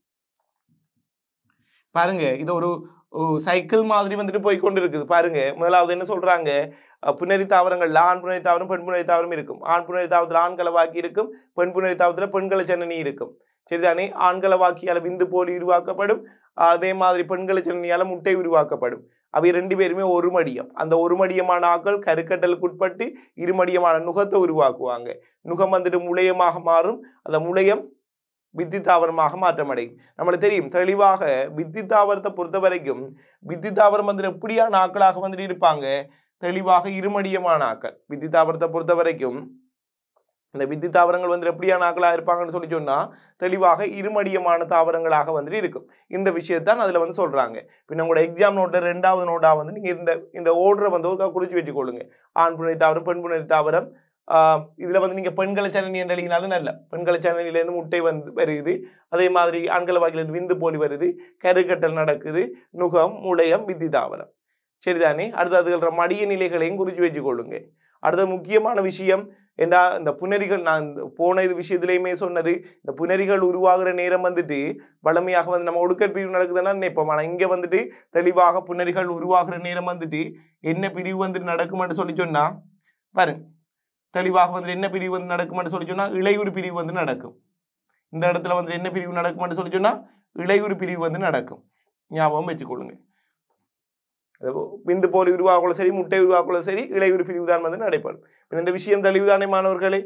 [SPEAKER 1] பாருங்க இது ஒரு சைக்கிள் மாதிரி வந்துட்டு போய் கொண்டு இருக்குது பாருங்க முதலாவது என்ன சொல்றாங்க அஹ், புணரி தாவரங்கள்ல ஆண் புணரி தாவரம் பெண் புணரி தாவரம் இருக்கும் ஆண் புணரி தாவரத்தில் ஆண்களை வாக்கி இருக்கும் பெண் புணரி தாவரத்தில் பெண்களை ஜனனி இருக்கும் சரிதானே ஆண்களை வாக்கியால விந்து போலி உருவாக்கப்படும் அதே மாதிரி பெண்களை ஜனனியால முட்டை உருவாக்கப்படும் அவை ரெண்டு பேருமே ஒரு மடியம் அந்த ஒரு மடியமான ஆக்கள் கருக்கட்டலுக்கு உட்பட்டு இருமடியமான நுகத்தை உருவாக்குவாங்க நுகம் வந்துட்டு முளையமாக மாறும் அந்த முளையம் வித்தி தாவரமாக மாற்றமடையும் நம்மளுக்கு தெரியும் தெளிவாக வித்தி தாவரத்தை பொறுத்த வரைக்கும் வித்தி தாவரம் வந்துட்டு எப்படியான ஆக்களாக வந்துட்டு இருப்பாங்க தெளிவாக இருமடியமான ஆக்கள் வித்தி தாவரத்தை பொறுத்த வரைக்கும் இந்த வித்தி தாவரங்கள் வந்து எப்படியான ஆக்களாக இருப்பாங்கன்னு சொல்லி சொன்னா தெளிவாக இருமடியமான தாவரங்களாக வந்துட்டு இருக்கும் இந்த விஷயத்தான் அதுல வந்து சொல்றாங்க பின்ன உங்களோட எக்ஸாம் நோட்ல ரெண்டாவது நோட்டா வந்து நீங்க இந்த இந்த ஓர்டரை வந்து ஒரு குறிச்சு வச்சுக்கொள்ளுங்க ஆண் புனை தாவரம் பெண் புனை தாவரம் ஆஹ் இதுல வந்து நீங்க பெண்களை சனனி என்று எழுதினாலும் நல்ல பெண்களை சனனிலேருந்து முட்டை வந்து வருது அதே மாதிரி ஆண்களை வாக்கிலிருந்து விந்து போலி வருது கருக்கட்டல் நடக்குது நுகம் முளையம் வித்தி தாவரம் சரிதானே அடுத்து அதுகள மடிய நிலைகளையும் குறிச்சு வச்சுக்கொள்ளுங்க அடுத்த முக்கியமான விஷயம் ஏண்டா இந்த புனரிகள் நான் இந்த போன இது விஷயத்திலையுமே சொன்னது இந்த புனரிகள் உருவாகிற நேரம் வந்துட்டு வளமையாக வந்து நம்ம ஒடுக்கற் பிரிவு நடக்குதுன்னா நினைப்போம் ஆனால் இங்கே வந்துட்டு தெளிவாக புனரிகள் உருவாகிற நேரம் வந்துட்டு என்ன பிரிவு வந்துட்டு நடக்கும்னு சொல்லி சொன்னா பாருங்க தெளிவாக வந்துட்டு என்ன பிரிவு வந்து நடக்கும்னு சொல்லி சொன்னா இளையுறு பிரிவு வந்து நடக்கும் இந்த இடத்துல வந்து என்ன பிரிவு நடக்கும்னு சொல்லி சொன்னா இளையுறு பிரிவு வந்து நடக்கும் ஞாபகம் வச்சுக்கொள்ளுங்க அது விந்து போலி உருவாக்குள்ள சரி முட்டை உருவாக்குள்ள சரி இளையுறு பிரிவு தான் வந்து நடைபெறும் பின்ன இந்த விஷயம் தெளிவுதானே மாணவர்களே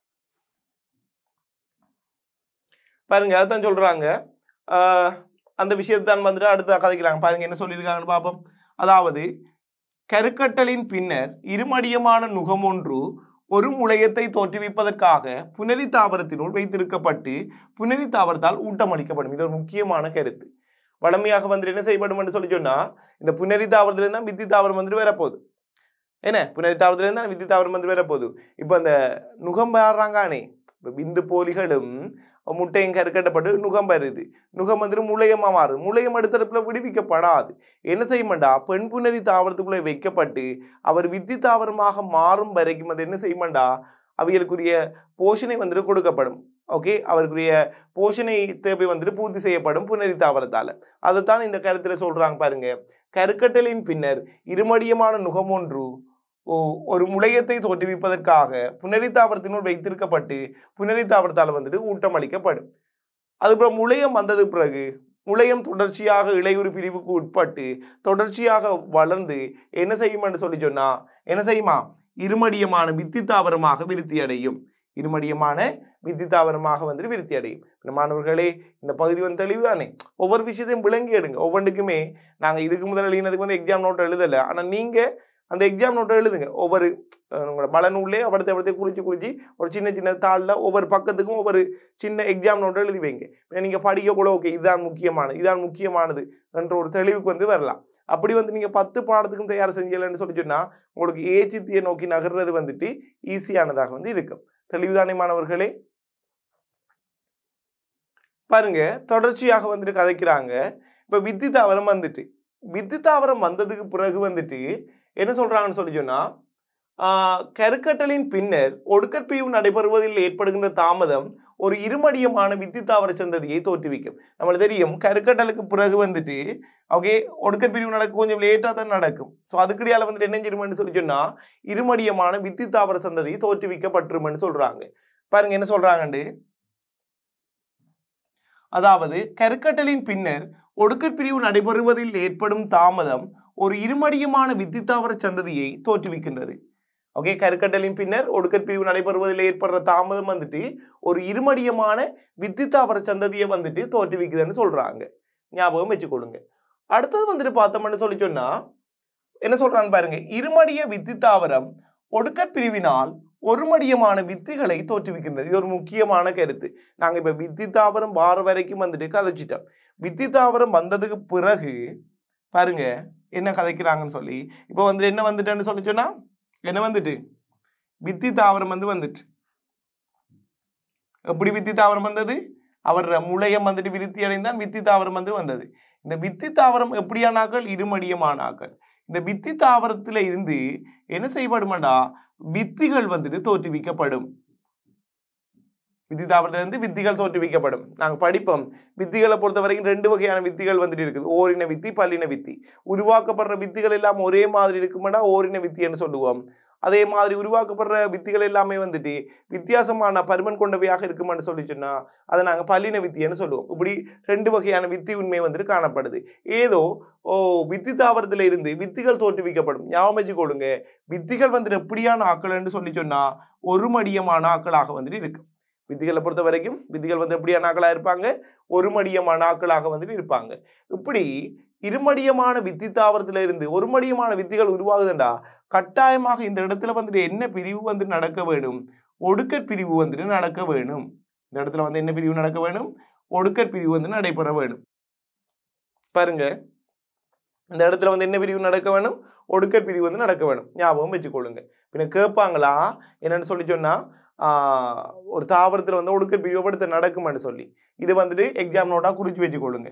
[SPEAKER 1] பாருங்க அதான் சொல்றாங்க ஆஹ் அந்த விஷயத்தை தான் வந்துட்டு அடுத்த கதைக்கிறாங்க பாருங்க என்ன சொல்லியிருக்காங்கன்னு பார்ப்போம் அதாவது கருக்கட்டலின் பின்னர் இருமடியமான நுகமொன்று ஒரு முளையத்தை தோற்றுவிப்பதற்காக புனரி தாவரத்தினுள் வைத்திருக்கப்பட்டு புனரி தாவரத்தால் ஊட்டமளிக்கப்படும் இது ஒரு முக்கியமான கருத்து வளமையாக வந்துட்டு என்ன செய்யப்படும் என்று சொல்லி சொன்னா இந்த புனரி தாவரத்திலிருந்து தான் வித்தி தாவரம் வந்துட்டு வரப்போகுது என்ன புனரி தாவரத்திலிருந்து தான் வித்தி தாவரம் வந்து வரப்போகுது இப்போ அந்த நுகம் வர்றாங்கானே இப்போ விந்து போலிகளும் முட்டையும் கருக்கட்டப்பட்டு நுகம் வருது நுகம் வந்துட்டு முளையமா மாறுது முளையம் அடுத்தடுப்புல விடுவிக்கப்படாது என்ன செய்யமாண்டா பெண் புனரி தாவரத்துக்குள்ளே வைக்கப்பட்டு அவர் வித்தி தாவரமாக மாறும் வரைக்கும் அது என்ன செய்யமாண்டா அவைகளுக்குரிய போஷணை வந்துட்டு கொடுக்கப்படும் ஓகே அவருக்குரிய போஷணை தேவை வந்துட்டு பூர்த்தி செய்யப்படும் புனரி தாவரத்தால அதைத்தான் இந்த கருத்துல சொல்றாங்க பாருங்க கருக்கட்டலின் பின்னர் இருமடியமான நுகமொன்று ஓ- ஒரு முளையத்தை தோற்றுவிப்பதற்காக புனரி தாவரத்தினுள் வைத்திருக்கப்பட்டு புனரி தாவரத்தால் வந்துட்டு ஊட்டம் அளிக்கப்படும் அதுக்கப்புறம் முளையம் வந்தது பிறகு முளையம் தொடர்ச்சியாக இளையுறு பிரிவுக்கு உட்பட்டு தொடர்ச்சியாக வளர்ந்து என்ன செய்யும் என்று சொல்லி சொன்னா என்ன செய்யுமா இருமடியமான வித்தி தாவரமாக விருத்தி அடையும் இருமடியமான வித்தி தாவரமாக வந்துட்டு விருத்தி அடையும் இந்த மாணவர்களே இந்த பகுதி வந்து தெளிவுதானே ஒவ்வொரு விஷயத்தையும் விளங்கி எடுங்க ஒவ்வொன்றுக்குமே நாங்கள் இதுக்கு முதல்ல எழுதினதுக்கு வந்து எக்ஸாம் நோட் எழுதலை ஆனால் நீங்கள் அந்த எக்ஸாம் நோட்டை எழுதுங்க ஒவ்வொரு அஹ், உங்களோட பலனூர்லேயே அவடத்தை அவடத்தை குறித்து குறித்து ஒரு சின்ன சின்ன தாளில் ஒவ்வொரு பக்கத்துக்கும் ஒவ்வொரு சின்ன எக்ஸாம் நோட்டை எழுதி வைங்க நீங்கள் படிக்கக்கூட ஓகே இதுதான் முக்கியமானது இதுதான் முக்கியமானது என்ற ஒரு தெளிவுக்கு வந்து வரலாம் அப்படி வந்து நீங்கள் பத்து பாடத்துக்கும் தயார் செஞ்சலன்னு சொல்லி சொன்னால் உங்களுக்கு ஏச்சித்தியை நோக்கி நகர்றது வந்துட்டு ஈஸியானதாக வந்து இருக்கும் தெளிவுதானே மாணவர்களே பாருங்க தொடர்ச்சியாக வந்துட்டு கதைக்கிறாங்க இப்போ வித்தி தாவரம் வந்துட்டு வித்தி தாவரம் வந்ததுக்கு பிறகு வந்துட்டு என்ன சொல்றாங்கன்னு சொல்லி சொன்னா ஆஹ், கருக்கட்டலின் பின்னர் ஒடுக்கற்பிரிவு நடைபெறுவதில் ஏற்படுகின்ற தாமதம் ஒரு இருமடியமான வித்தி தாவர சந்ததியை தோற்றுவிக்கும் நம்மளுக்கு தெரியும் கருக்கட்டலுக்கு பிறகு வந்துட்டு ஓகே ஒடுக்கற்பிரிவு நடக்க கொஞ்சம் லேட்டாக தான் நடக்கும் ஸோ அதுக்கிடையால வந்துட்டு என்ன செய்யும்னு சொல்லி சொன்னா இருமடியமான வித்தி தாவர சந்ததி தோற்றுவிக்கப்பட்டுருமென்னு சொல்றாங்க பாருங்க என்ன சொல்றாங்கண்டு அதாவது கருக்கட்டலின் பின்னர் ஒடுக்கற்பிரிவு நடைபெறுவதில் ஏற்படும் தாமதம் ஒரு இருமடியமான வித்தி தாவர சந்ததியை தோற்றுவிக்கின்றது ஓகே கருக்கட்டலின் பின்னர் ஒடுக்கற்பிரிவு நடைபெறுவதில் ஏற்படுற தாமதம் வந்துட்டு ஒரு இருமடியமான வித்தி தாவர சந்ததியை வந்துட்டு தோற்றுவிக்குதுன்னு சொல்றாங்க ஞாபகம் வச்சுக்கொள்ளுங்க அடுத்தது வந்துட்டு பார்த்தோம்னு சொல்லி சொன்னா என்ன சொல்றான்னு பாருங்க இருமடிய வித்தி தாவரம் ஒடுக்கற்பிரிவினால் ஒருமடியமான வித்திகளை தோற்றுவிக்கின்றது இது ஒரு முக்கியமான கருத்து நாங்க இப்ப வித்தி தாவரம் வார வரைக்கும் வந்துட்டு கதைச்சிட்டோம் வித்தி தாவரம் வந்ததுக்கு பிறகு பாருங்க என்ன கதைக்கிறாங்கன்னு சொல்லி இப்போ வந்து என்ன வந்துட்டேன்னு சொல்லி சொன்னா என்ன வந்துட்டு வித்தி தாவரம் வந்து வந்துட்டு எப்படி வித்தி தாவரம் வந்தது அவர் முளையம் வந்துட்டு விருத்தி அடைந்தான் வித்தி தாவரம் வந்து வந்தது இந்த வித்தி தாவரம் எப்படியான ஆக்கள் இருமடியமான ஆக்கள் இந்த வித்தி தாவரத்துல இருந்து என்ன செய்யப்படுமாண்டா வித்திகள் வந்துட்டு தோற்றுவிக்கப்படும் வித்தி தாவரத்திலிருந்து வித்திகள் தோற்றுவிக்கப்படும் நாங்கள் படிப்போம் வித்திகளை பொறுத்த வரைக்கும் ரெண்டு வகையான வித்திகள் வந்துட்டு இருக்குது ஓரின வித்தி பல்லின வித்தி உருவாக்கப்படுற வித்திகள் எல்லாம் ஒரே மாதிரி இருக்குமாடா ஓரின வித்தின்னு சொல்லுவோம் அதே மாதிரி உருவாக்கப்படுற வித்திகள் எல்லாமே வந்துட்டு வித்தியாசமான பருமன் கொண்டவையாக இருக்குமான்னு சொல்லி சொன்னா அதை நாங்கள் பல்லின வித்தின்னு சொல்லுவோம் இப்படி ரெண்டு வகையான வித்தி உண்மை வந்துட்டு காணப்படுது ஏதோ ஓ வித்தி தாவரத்துல இருந்து வித்திகள் தோற்றுவிக்கப்படும் ஞாபகம் வச்சுக்கொள்ளுங்க வித்திகள் வந்துட்டு எப்படியான ஆக்கள்னு சொல்லி சொன்னா ஒரு மடியமான ஆக்களாக வந்துட்டு இருக்கு வித்திகளை பொறுத்த வரைக்கும் வித்திகள் வந்து எப்படியான ஆக்களாக இருப்பாங்க ஒரு மடியமான ஆக்களாக வந்துட்டு இருப்பாங்க இப்படி இருமடியமான வித்தி தாவரத்துல இருந்து ஒரு மடியமான வித்திகள் உருவாகுதுண்டா கட்டாயமாக இந்த இடத்துல வந்துட்டு என்ன பிரிவு வந்து நடக்க வேணும் ஒடுக்கற் பிரிவு வந்துட்டு நடக்க வேணும் இந்த இடத்துல வந்து என்ன பிரிவு நடக்க வேணும் ஒடுக்கற் பிரிவு வந்து நடைபெற வேணும் பாருங்க இந்த இடத்துல வந்து என்ன பிரிவு நடக்க வேணும் ஒடுக்கற் பிரிவு வந்து நடக்க வேணும் ஞாபகம் வச்சுக்கொள்ளுங்க பின்ன கேட்பாங்களா என்னன்னு சொல்லி சொன்னா ஆஹ், ஒரு தாவரத்துல வந்து ஒடுக்கற் பிரிவு படுத்த நடக்குமான்னு சொல்லி இது வந்துட்டு எக்ஸாம் நோட்டா குறிச்சு வச்சுக்கொள்ளுங்க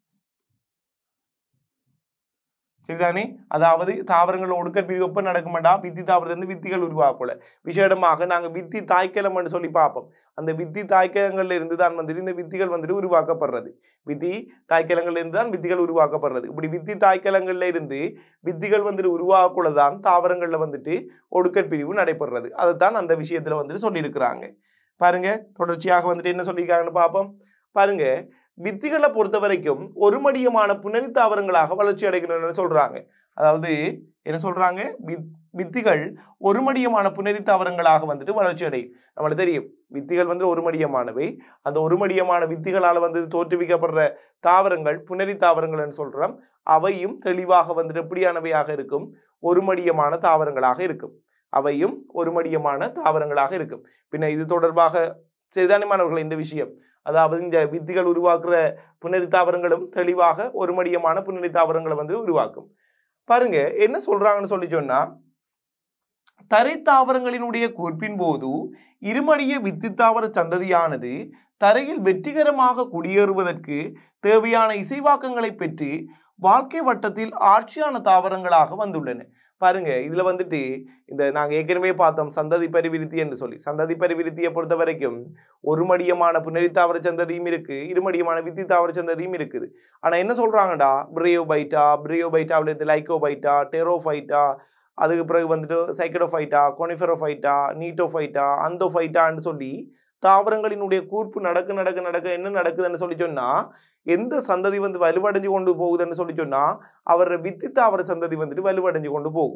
[SPEAKER 1] சரிதானே அதாவது தாவரங்கள் ஒடுக்கற் பிரிவு எப்ப நடக்குமாண்டா வித்தி தாவரத்திலிருந்து வித்திகள் உருவாக்கல விசேடமாக நாங்க வித்தி தாய்க்கலம்னு சொல்லி பார்ப்போம் அந்த வித்தி தாய்க்கலங்கள்ல இருந்து தான் வந்துட்டு இந்த வித்திகள் வந்துட்டு உருவாக்கப்படுறது வித்தி தாய்க்கலங்கள்ல இருந்து தான் வித்திகள் உருவாக்கப்படுறது இப்படி வித்தி தாய்க்கலங்கள்ல இருந்து வித்திகள் வந்துட்டு உருவாக்குள்ள தான் தாவரங்கள்ல வந்துட்டு ஒடுக்கற் பிரிவு நடைபெறுறது அதைத்தான் அந்த விஷயத்துல வந்துட்டு சொல்லியிருக்கிறாங்க பாருங்க தொடர்ச்சியாக வந்துட்டு என்ன சொல்லியிருக்காங்கன்னு பார்ப்போம் பாருங்க வித்திகளை பொறுத்த வரைக்கும் ஒரு மடியமான புனரி தாவரங்களாக வளர்ச்சி அடைகின்றன சொல்றாங்க அதாவது என்ன சொல்றாங்க வித்- வித்திகள் ஒரு மடியமான புனரி தாவரங்களாக வந்துட்டு வளர்ச்சி அடையும் நம்மளுக்கு தெரியும் வித்திகள் வந்து ஒரு மடியமானவை அந்த ஒரு மடியமான வித்திகளால் வந்து தோற்றுவிக்கப்படுற தாவரங்கள் புனரி தாவரங்கள்னு சொல்றோம் அவையும் தெளிவாக வந்துட்டு எப்படியானவையாக இருக்கும் ஒரு மடியமான தாவரங்களாக இருக்கும் அவையும் ஒரு மடியமான தாவரங்களாக இருக்கும் பின்ன இது தொடர்பாக சிறுதானியமானவர்கள் இந்த விஷயம் அதாவது இந்த வித்திகள் உருவாக்குற புனரி தாவரங்களும் தெளிவாக ஒரு மடியமான புனரி தாவரங்களை வந்து உருவாக்கும் பாருங்க என்ன சொல்றாங்கன்னு சொல்லி சொன்னா தரை தாவரங்களினுடைய கூர்ப்பின் போது இருமடிய வித்து தாவர சந்ததியானது தரையில் வெற்றிகரமாக குடியேறுவதற்கு தேவையான இசைவாக்கங்களை பெற்று வாழ்க்கை வட்டத்தில் ஆட்சியான தாவரங்களாக வந்துள்ளன பாருங்க இதுல வந்துட்டு இந்த நாங்க ஏற்கனவே பார்த்தோம் சந்ததி பரிவிருத்தி என்று சொல்லி சந்ததி பரிவிருத்தியை பொறுத்த வரைக்கும் ஒரு மடியமான புனரி தாவர சந்ததியும் இருக்கு இருமடியமான வித்தி தாவர சந்ததியும் இருக்குது ஆனா என்ன சொல்றாங்கடா பிரியோபைட்டா பிரியோபைட்டாவில் இருந்து லைக்கோபைட்டா டெரோஃபைட்டா அதுக்கு பிறகு வந்துட்டு சைக்கடோஃபைட்டா கொனிஃபெரோஃபைட்டா நீட்டோஃபைட்டா அந்தோஃபைட்டான்னு சொல்லி தாவரங்களினுடைய கூர்ப்பு நடக்க நடக்க நடக்க என்ன நடக்குதுன்னு சொல்லி சொன்னா எந்த சந்ததி வந்து வலுவடைஞ்சு கொண்டு போகுதுன்னு சொல்லி சொன்னா அவரோட வித்தி தாவர சந்ததி வந்துட்டு வலுவடைஞ்சு கொண்டு போகும்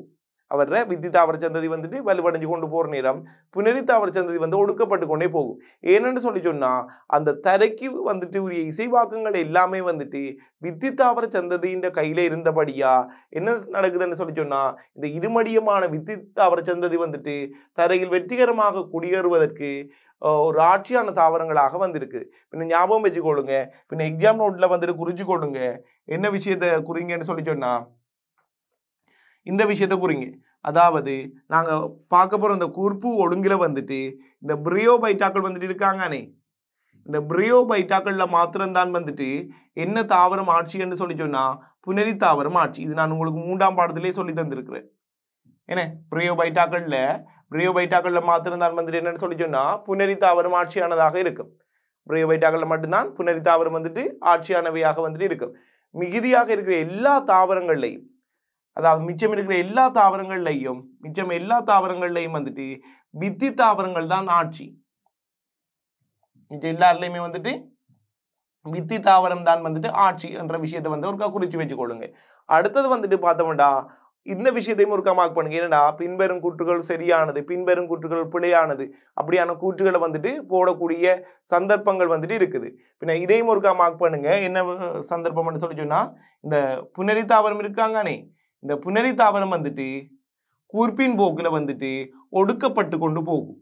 [SPEAKER 1] அவர வித்தி தாவர சந்ததி வந்துட்டு வலுவடைஞ்சு கொண்டு போற நேரம் புனரி தாவர சந்ததி வந்து ஒடுக்கப்பட்டு கொண்டே போகும் ஏன்னு சொல்லி சொன்னா அந்த தரைக்கு வந்துட்டு உரிய இசைவாக்கங்கள் எல்லாமே வந்துட்டு வித்தி தாவர சந்ததியின் கையில இருந்தபடியா என்ன நடக்குதுன்னு சொல்லி சொன்னா இந்த இருமடியமான வித்தி தாவர சந்ததி வந்துட்டு தரையில் வெற்றிகரமாக குடியேறுவதற்கு அஹ், ஒரு ஆட்சியான தாவரங்களாக வந்திருக்கு பின்ன ஞாபகம் வச்சுக்கொள்ளுங்க பின்ன எக்ஸாம் நோட்ல வந்துட்டு குறிச்சு கொள்ளுங்க என்ன விஷயத்த குறிங்கன்னு சொல்லி சொன்னா இந்த விஷயத்த குறிங்க அதாவது நாங்க பார்க்க போற இந்த குறுப்பு ஒழுங்குல வந்துட்டு இந்த பிரியோ பைட்டாக்கள் வந்துட்டு இருக்காங்கனே இந்த பிரியோ பைட்டாக்கள்ல மாத்திரம்தான் வந்துட்டு என்ன தாவரம் ஆட்சின்னு சொல்லி சொன்னா புனரி தாவரம் ஆட்சி இது நான் உங்களுக்கு மூன்றாம் பாடத்திலே சொல்லி தந்திருக்கிறேன் என்ன பிரியோ பைட்டாக்கள்ல பிரியோ பைட்டாக்கள்ல மாத்திரம்தான் வந்துட்டு என்னன்னு சொல்லி சொன்னா புனரி தாவரம் ஆட்சியானதாக இருக்கும் பிரியோ பைட்டாக்கள்ல மட்டும்தான் புனரி தாவரம் வந்துட்டு ஆட்சியானவையாக வந்துட்டு இருக்கும் மிகுதியாக இருக்கிற எல்லா தாவரங்கள்லையும் அதாவது மிச்சம் இருக்கிற எல்லா தாவரங்கள்லையும் மிச்சம் எல்லா தாவரங்கள்லையும் வந்துட்டு வித்தி தாவரங்கள் தான் ஆட்சி மிச்சம் எல்லாருலையுமே வந்துட்டு வித்தி தாவரம் தான் வந்துட்டு ஆட்சி என்ற விஷயத்தை வந்து ஒருக்கா குறிச்சு வச்சுக்கொள்ளுங்க அடுத்தது வந்துட்டு பார்த்தோம்டா இந்த விஷயத்தையும் ஒருக்கா மார்க் பண்ணுங்க என்னடா பின்வரும் கூற்றுகள் சரியானது பின்வரும் கூற்றுகள் பிழையானது அப்படியான கூற்றுகளை வந்துட்டு போடக்கூடிய சந்தர்ப்பங்கள் வந்துட்டு இருக்குது பின்ன இதையும் ஒருக்கா மார்க் பண்ணுங்க என்ன அஹ், சந்தர்ப்பம்னு சொல்லி சொன்னா இந்த புனரி தாவரம் இருக்காங்கனே இந்த புனரி தாவரம் வந்துட்டு கூர்ப்பின் போக்குல வந்துட்டு ஒடுக்கப்பட்டு கொண்டு போகும்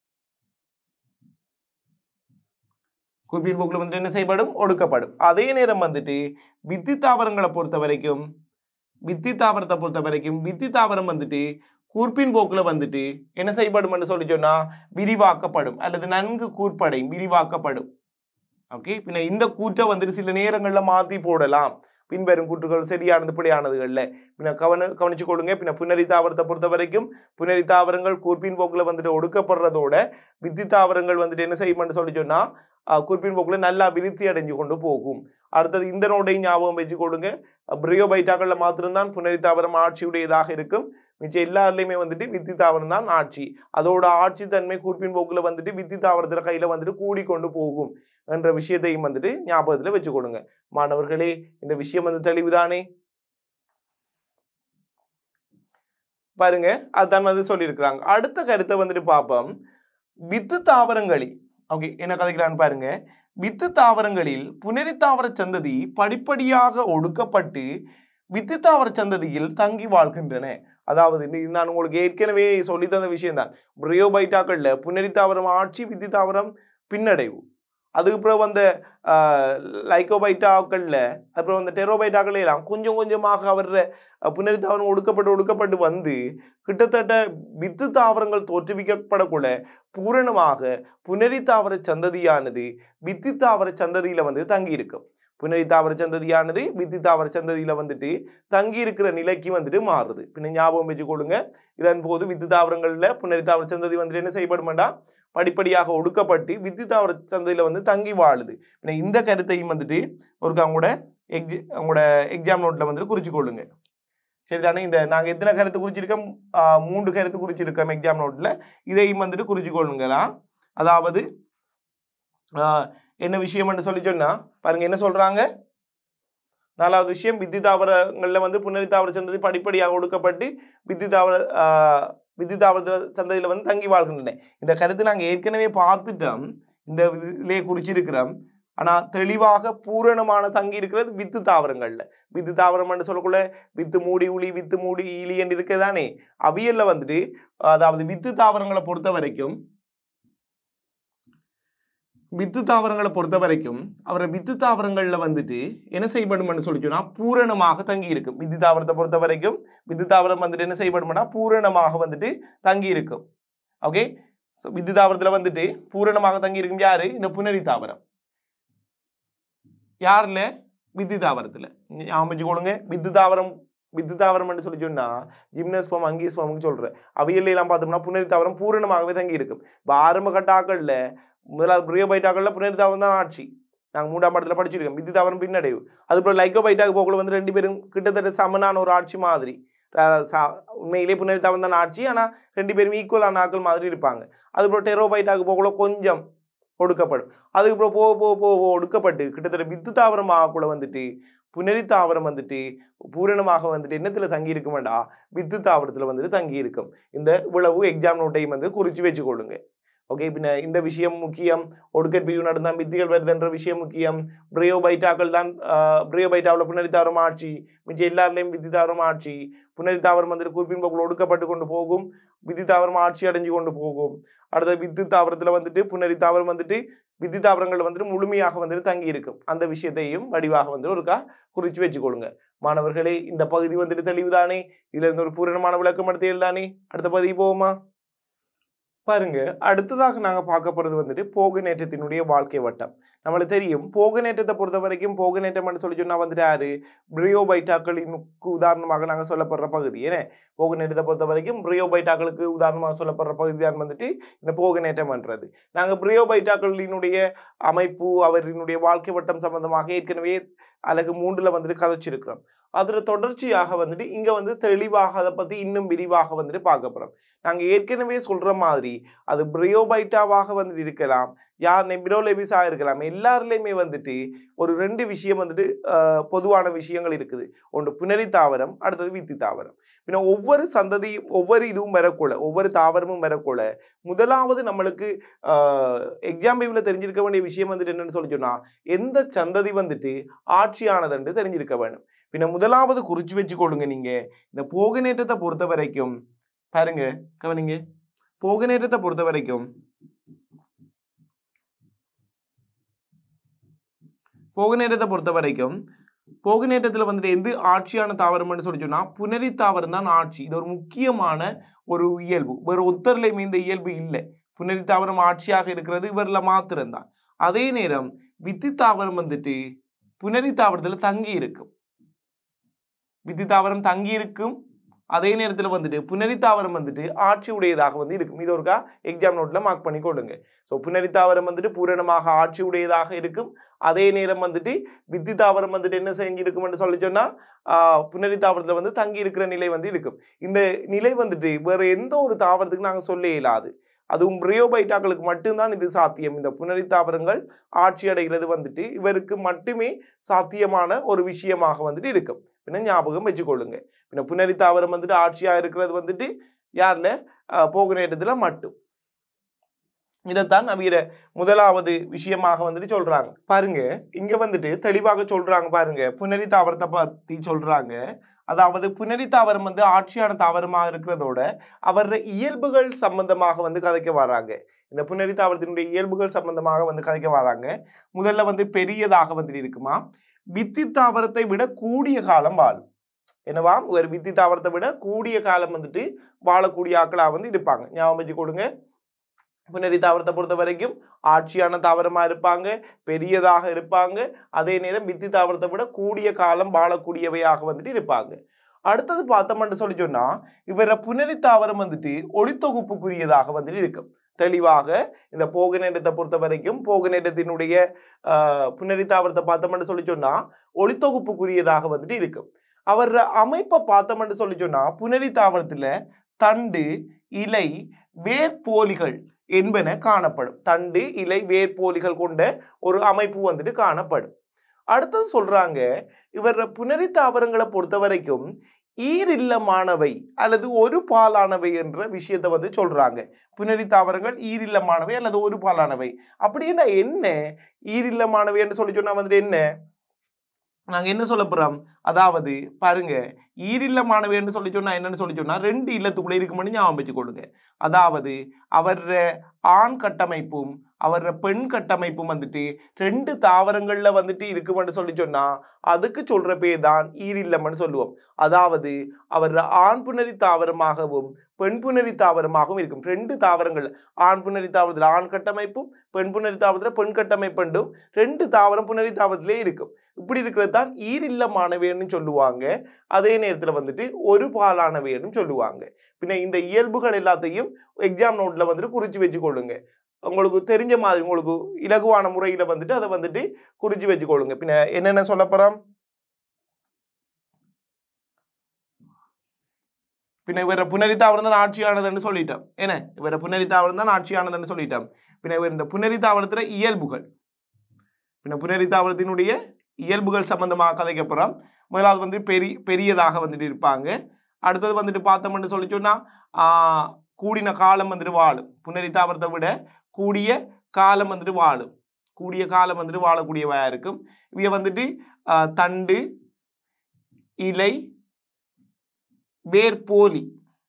[SPEAKER 1] குறிப்பின் போக்குல வந்துட்டு என்ன செய்யப்படும் ஒடுக்கப்படும் அதே நேரம் வந்துட்டு வித்தி தாவரங்களை பொறுத்த வரைக்கும் வித்தி தாவரத்தை பொறுத்த வரைக்கும் வித்தி தாவரம் வந்துட்டு கூர்ப்பின் போக்குல வந்துட்டு என்ன செய்யப்படும்னு சொல்லி சொன்னா விரிவாக்கப்படும் அல்லது நன்கு கூர்ப்படையும் விரிவாக்கப்படும் ஓகே பின்ன இந்த கூற்றை வந்துட்டு சில நேரங்கள்ல மாத்தி போடலாம் பின்வரும் கூற்றுகள் சரியானது பிழையானதுகள்ல பின்ன கவன கவனிச்சு கொள்ளுங்க பின்ன புனரி தாவரத்தை பொறுத்த வரைக்கும் புனரி தாவரங்கள் கூர்ப்பின் போக்குல வந்துட்டு ஒடுக்கப்படுறதோட வித்தி தாவரங்கள் வந்துட்டு என்ன செய்யும்னு சொல்லி சொன்னா அஹ், கூர்ப்பின் போக்குல நல்லா விருத்தி அடைஞ்சு கொண்டு போகும் அடுத்தது இந்த நோடையும் ஞாபகம் வச்சு கொடுங்க பிரியோபைட்டாக்கள்ல மாத்திரம்தான் புனரி தாவரம் ஆட்சியுடையதாக இருக்கும் மிச்சம் எல்லாருலையுமே வந்துட்டு வித்தி தாவரம் தான் ஆட்சி அதோட ஆட்சி தன்மை கூர்ப்பின் போக்குல வந்துட்டு வித்தி தாவரத்துல கையில வந்துட்டு கூடி கொண்டு போகும் என்ற விஷயத்தையும் வந்துட்டு ஞாபகத்துல வச்சு கொடுங்க மாணவர்களே இந்த விஷயம் வந்து தெளிவுதானே பாருங்க அதான் வந்து சொல்லியிருக்கிறாங்க அடுத்த கருத்தை வந்துட்டு பார்ப்போம் வித்து தாவரங்களில் ஓகே என்ன கதைக்கிறான்னு பாருங்க வித்து தாவரங்களில் புனரி தாவர சந்ததி படிப்படியாக ஒடுக்கப்பட்டு வித்து தாவர சந்ததியில் தங்கி வாழ்கின்றன அதாவது இது நான் உங்களுக்கு ஏற்கனவே சொல்லி தந்த விஷயம்தான் பிரியோபைட்டாக்கள்ல புனரி தாவரம் ஆட்சி வித்தி தாவரம் பின்னடைவு அதுக்கப்புறம் வந்த லைக்கோபைட்டாக்கள்ல அப்புறம் அந்த டெரோபைட்டாக்கள் எல்லாம் கொஞ்சம் கொஞ்சமாக அவர புனரி தாவரம் ஒடுக்கப்பட்டு ஒடுக்கப்பட்டு வந்து கிட்டத்தட்ட வித்து தாவரங்கள் தோற்றுவிக்கப்படக்குள்ள பூரணமாக புனரி தாவர சந்ததியானது வித்தி தாவர சந்ததியில வந்து தங்கி இருக்கும் புனரி தாவர சந்ததியானது வித்தி தாவர சந்ததியில வந்துட்டு தங்கி இருக்கிற நிலைக்கு வந்துட்டு மாறுது பின்ன ஞாபகம் வச்சு கொள்ளுங்க இதன் போது வித்து தாவரங்கள்ல புனரி தாவர சந்ததி வந்துட்டு என்ன செய்யப்படுமாண்டா படிப்படியாக ஒடுக்கப்பட்டு வித்தி தாவர சந்ததியில வந்து தங்கி வாழுது பின்ன இந்த கருத்தையும் வந்துட்டு ஒரு அவங்களோட எக்ஸி அவங்களோட எக்ஸாம் நோட்ல வந்துட்டு குறிச்சு கொள்ளுங்க சரிதானே இந்த நாங்க எத்தனை கருத்து குறிச்சிருக்கோம் ஆஹ் மூன்று கருத்து குறிச்சிருக்கோம் எக்ஸாம் நோட்ல இதையும் வந்துட்டு குறிச்சு கொள்ளுங்களா அதாவது ஆஹ் என்ன விஷயம்னு சொல்லி சொன்னா பாருங்க என்ன சொல்றாங்க நாலாவது விஷயம் வித்தி தாவரங்கள்ல வந்து புன்னரி தாவர சந்ததி படிப்படியாக ஒடுக்கப்பட்டு வித்தி தாவர ஆஹ் வித்தி தாவர சந்ததியில வந்து தங்கி வாழ்கின்றன இந்த கருத்து நாங்க ஏற்கனவே பார்த்துட்டோம் இந்த இதிலே குறிச்சிருக்கிறோம் ஆனா தெளிவாக பூரணமான தங்கி இருக்கிறது வித்து தாவரங்கள்ல வித்து தாவரம்னு சொல்லக்குள்ள வித்து மூடி உளி வித்து மூடி ஈலி என்று இருக்கதானே அவியல்ல வந்துட்டு அதாவது வித்து தாவரங்களை பொறுத்த வரைக்கும் வித்து தாவரங்களை பொறுத்த வரைக்கும் அவரை வித்து தாவரங்கள்ல வந்துட்டு என்ன செய்யப்படும்னு சொல்லி சொன்னா பூரணமாக தங்கி இருக்கும் வித்து தாவரத்தை பொறுத்த வரைக்கும் வித்து தாவரம் வந்துட்டு என்ன செய்யப்படும்னா பூரணமாக வந்துட்டு தங்கி இருக்கும் ஓகே ஸோ வித்து தாவரத்துல வந்துட்டு பூரணமாக தங்கி இருக்கும் யாரு இந்த புனரி தாவரம் யாருல வித்து தாவரத்துல ஞாபகம் வச்சுக்கொள்ளுங்க வித்து தாவரம் வித்து தாவரம்னு சொல்லி சொன்னா ஜிம்னஸ்பம் அங்கீஸ்பம்னு சொல்றேன் அவையில எல்லாம் பார்த்தோம்னா புனரி தாவரம் பூரணமாகவே தங்கி இருக்கும் இப்போ ஆரம்ப கட்டாக்கள்ல முதலாவது பிரியோபைட்டாக்கள்ல புனரி தாவரம் தான் ஆட்சி நாங்கள் மூன்றாம் இடத்துல படிச்சிருக்கோம் வித்து தாவரம் பின்னடைவு அதுக்கப்புறம் லைக்கோபைட்டாக்கு போக்குள்ள வந்து ரெண்டு பேரும் கிட்டத்தட்ட சமனான ஒரு ஆட்சி மாதிரி அஹ் சா- உண்மையிலே புனரி தாவரம் தான் ஆட்சி ஆனால் ரெண்டு பேரும் ஈக்குவலான ஆட்கள் மாதிரி இருப்பாங்க அதுக்கப்புறம் டெரோபைட்டாக்கு போக்குள்ள கொஞ்சம் ஒடுக்கப்படும் அதுக்கப்புறம் போக போக போக ஒடுக்கப்பட்டு கிட்டத்தட்ட வித்து தாவரம் ஆகக்குள்ள வந்துட்டு புனரி தாவரம் வந்துட்டு பூரணமாக வந்துட்டு என்னத்துல தங்கி இருக்குமாடா வித்து தாவரத்துல வந்துட்டு தங்கி இருக்கும் இந்த இவ்வளவு எக்ஸாம் நோட்டையும் வந்து குறிச்சு வச்சுக்கொள்ளுங்க ஓகே பின்ன இந்த விஷயம் முக்கியம் ஒடுக்கற் பிரிவு நடந்தால் வித்திகள் வருதுன்ற விஷயம் முக்கியம் பிரையோபைட்டாக்கள் தான் பிரையோபைட்டாவில் புனரித்தாவரம் ஆட்சி மிச்சம் எல்லாருலேயும் வித்தி தாவரம் ஆட்சி புனரித்தாவரம் வந்துட்டு குறிப்பின் போக்கில் ஒடுக்கப்பட்டு கொண்டு போகும் வித்தி தாவரம் ஆட்சி அடைஞ்சு கொண்டு போகும் அடுத்த வித்து தாவரத்தில் வந்துட்டு புனரி தாவரம் வந்துட்டு வித்தி தாவரங்கள் வந்துட்டு முழுமையாக வந்துட்டு தங்கி இருக்கும் அந்த விஷயத்தையும் வடிவாக வந்து ஒருக்கா குறிச்சு வச்சுக்கொள்ளுங்க மாணவர்களே இந்த பகுதி வந்துட்டு தெளிவுதானே இதுல இருந்து ஒரு பூரணமான விளக்கம் எடுத்து தானே அடுத்த பகுதி போவோமா பாருங்க அடுத்ததாக நாங்க பார்க்க போறது வந்துட்டு போகநேற்றத்தினுடைய வாழ்க்கை வட்டம் நம்மளுக்கு தெரியும் போகநேற்றத்தை பொறுத்த வரைக்கும் போகநேற்றம் சொல்லி சொன்னா வந்துட்டு யாரு பிரியோபைட்டாக்களினுக்கு உதாரணமாக நாங்க சொல்லப்படுற பகுதி ஏன்னா போகநேற்றத்தை பொறுத்த வரைக்கும் பிரியோபைட்டாக்களுக்கு உதாரணமாக சொல்லப்படுற பகுதி தான் வந்துட்டு இந்த போகநேற்றம் பண்றது நாங்க பிரியோபைட்டாக்களினுடைய அமைப்பு அவரினுடைய வாழ்க்கை வட்டம் சம்பந்தமாக ஏற்கனவே அழகு மூன்றுல வந்துட்டு கதைச்சிருக்கிறோம் அதுல தொடர்ச்சியாக வந்துட்டு இங்க வந்து தெளிவாக அதை பத்தி இன்னும் விரிவாக வந்துட்டு பார்க்க போறோம் நாங்க ஏற்கனவே சொல்ற மாதிரி அது பிரியோபைட்டாவாக வந்துட்டு இருக்கலாம் யார் நெபிரோலெபிஸா இருக்கலாம் எல்லாருலேயுமே வந்துட்டு ஒரு ரெண்டு விஷயம் வந்துட்டு ஆஹ், பொதுவான விஷயங்கள் இருக்குது ஒன்று புனரி தாவரம் அடுத்தது வித்தி தாவரம் பின்ன ஒவ்வொரு சந்ததியும் ஒவ்வொரு இதுவும் வரக்கூட ஒவ்வொரு தாவரமும் வரக்கூட முதலாவது நம்மளுக்கு எக்ஸாம் பேவில் தெரிஞ்சிருக்க வேண்டிய விஷயம் வந்துட்டு என்னன்னு சொல்லி சொன்னா எந்த சந்ததி வந்துட்டு ஆட்சியானதுன்னு தெரிஞ்சிருக்க வேணும் பின்ன முதலாவது குறிச்சு வச்சுக்கொள்ளுங்க நீங்க இந்த போகநேற்றத்தை பொறுத்த வரைக்கும் பாருங்க கவனிங்க போகநேற்றத்தை பொறுத்த வரைக்கும் போகநேற்றத்தை பொறுத்த வரைக்கும் போகநேற்றத்தில் வந்துட்டு எந்த ஆட்சியான தாவரம்னு சொல்லி சொன்னா புனரி தாவரம் தான் ஆட்சி இது ஒரு முக்கியமான ஒரு இயல்பு வேறு ஒத்தர்லையுமே இந்த இயல்பு இல்லை புனரி தாவரம் ஆட்சியாக இருக்கிறது இவர்ல மாத்திரம்தான் அதே நேரம் வித்தி தாவரம் வந்துட்டு புனரி தாவரத்தில் தங்கி இருக்கும் வித்தி தாவரம் தங்கி இருக்கும் அதே நேரத்தில் வந்துட்டு புனரி தாவரம் வந்துட்டு ஆட்சி உடையதாக வந்து இருக்கும் இது ஒருக்கா எக்ஸாம் நோட்ல மார்க் பண்ணி கொடுங்க ஸோ புனரி தாவரம் வந்துட்டு பூரணமாக ஆட்சி உடையதாக இருக்கும் அதே நேரம் வந்துட்டு வித்தி தாவரம் வந்துட்டு என்ன செஞ்சிருக்கும்னு சொல்லி சொன்னா ஆஹ், புனரி தாவரத்தில் வந்து தங்கி இருக்கிற நிலை வந்து இருக்கும் இந்த நிலை வந்துட்டு வேற எந்த ஒரு தாவரத்துக்கு நாங்கள் சொல்ல இயலாது அதுவும் ரியோபைட்டாக்களுக்கு மட்டும்தான் இது சாத்தியம் இந்த புனரி தாவரங்கள் ஆட்சி அடைகிறது வந்துட்டு இவருக்கு மட்டுமே சாத்தியமான ஒரு விஷயமாக வந்துட்டு இருக்கும் பின்ன ஞாபகம் வச்சுக்கொள்ளுங்க பின்ன புனரி தாவரம் வந்துட்டு ஆட்சியா இருக்கிறது வந்துட்டு யார்ல ஆஹ், போகிற இடத்துல மட்டும் இதைத்தான் நவீர முதலாவது விஷயமாக வந்துட்டு சொல்றாங்க பாருங்க இங்க வந்துட்டு தெளிவாக சொல்றாங்க பாருங்க புனரி தாவரத்தை பத்தி சொல்றாங்க அதாவது புனரி தாவரம் வந்து ஆட்சியான தாவரமாக இருக்கிறதோட அவர இயல்புகள் சம்பந்தமாக வந்து கதைக்க வராங்க இந்த புனரி தாவரத்தினுடைய இயல்புகள் சம்பந்தமாக வந்து கதைக்க வராங்க முதல்ல வந்து பெரியதாக வந்துட்டு இருக்குமா வித்தி தாவரத்தை விட கூடிய காலம் வாழும் என்னவா ஒரு வித்தி தாவரத்தை விட கூடிய காலம் வந்துட்டு வாழக்கூடிய ஆக்களா வந்து இருப்பாங்க ஞாபகம் வச்சு கொடுங்க புனரி தாவரத்தை பொறுத்த வரைக்கும் ஆட்சியான தாவரமா இருப்பாங்க பெரியதாக இருப்பாங்க அதே நேரம் வித்தி தாவரத்தை விட கூடிய காலம் வாழக்கூடியவையாக வந்துட்டு இருப்பாங்க அடுத்தது பார்த்தோம்னு சொல்லி சொன்னா இவர புனரி தாவரம் வந்துட்டு ஒளித்தொகுப்புக்குரியதாக வந்துட்டு இருக்கும் தெளிவாக இந்த போக நேரத்தை பொறுத்த வரைக்கும் போக நேரத்தினுடைய ஆஹ், புனரி தாவரத்தை பார்த்தோம்னு சொல்லி சொன்னா ஒளித்தொகுப்புக்குரியதாக வந்துட்டு இருக்கும் அவர் அமைப்பை பார்த்தோம்னு சொல்லி சொன்னா புனரி தாவரத்துல தண்டு இலை வேர்போலிகள் என்பன காணப்படும் தண்டு இலை வேர்போலிகள் கொண்ட ஒரு அமைப்பு வந்துட்டு காணப்படும் அடுத்தது சொல்றாங்க இவர் புனரி தாவரங்களை பொறுத்த வரைக்கும் ஈரில்லமானவை அல்லது ஒரு பாலானவை என்ற விஷயத்தை வந்து சொல்றாங்க புனரி தாவரங்கள் ஈரில்லமானவை அல்லது ஒரு பாலானவை அப்படின்னா என்ன ஈரில்லமானவை என்று சொல்லி சொன்னா வந்துட்டு என்ன நாங்க என்ன சொல்ல போறோம் அதாவது பாருங்க ஈரில்லமானவை என்று சொல்லி சொன்னா என்னன்னு சொல்லி சொன்னா ரெண்டு இல்லத்துக்குள்ள இருக்குமென்னு ஞாபகம் வச்சுக்கொள்ளுங்க அதாவது அவர ஆண் கட்டமைப்பும் அவர பெண் கட்டமைப்பும் வந்துட்டு ரெண்டு தாவரங்கள்ல வந்துட்டு இருக்குமென்னு சொல்லி சொன்னா அதுக்கு சொல்ற பேர் தான் ஈரில்லம்னு சொல்லுவோம் அதாவது அவர் ஆண் புணரி தாவரமாகவும் பெண் புணரி தாவரமாகவும் இருக்கும் ரெண்டு தாவரங்கள் ஆண் புணரி தாவரத்தில் ஆண் கட்டமைப்பும் பெண் புணரி தாவரத்தில் பெண் கட்டமைப்புண்டும் ரெண்டு தாவரம் புணரி தாவரத்திலே இருக்கும் இப்படி இருக்கிறது தான் ஈரில்லமானவைன்னு சொல்லுவாங்க அதே நேரத்தில் வந்துட்டு ஒரு பாலானவைன்னு சொல்லுவாங்க பின்ன இந்த இயல்புகள் எல்லாத்தையும் எக்ஸாம் நோட்ல வந்துட்டு குறிச்சு வச்சுக்கொள்ளுங்க உங்களுக்கு தெரிஞ்ச மாதிரி உங்களுக்கு இலகுவான முறையில் வந்துட்டு அதை வந்துட்டு குறிச்சு வச்சுக்கொள்ளுங்க பின்ன என்னென்ன சொல்ல போறோம் பின்ன இவர புனரித்தாவரம் தான் ஆட்சியானதுன்னு சொல்லிட்டோம் என்ன இவர புனரித்தாவரம் தான் ஆட்சியானதுன்னு சொல்லிட்டோம் பின்ன இவர் இந்த புனரித்தாவரத்துல இயல்புகள் பின்ன புனரித்தாவரத்தினுடைய இயல்புகள் சம்பந்தமாக கதைக்க போகிறோம் முதலாவது வந்து பெரிய பெரியதாக வந்துட்டு இருப்பாங்க அடுத்தது வந்துட்டு பார்த்தோம்னு சொல்லி சொன்னா ஆஹ், கூடின காலம் வந்துட்டு வாழும் புனரித்தாவரத்தை விட கூடிய காலம் வந்துட்டு வாழும் கூடிய காலம் வந்துட்டு வாழக்கூடியவையா இருக்கும் இவைய வந்துட்டு ஆஹ், தண்டு இலை வேர்போலி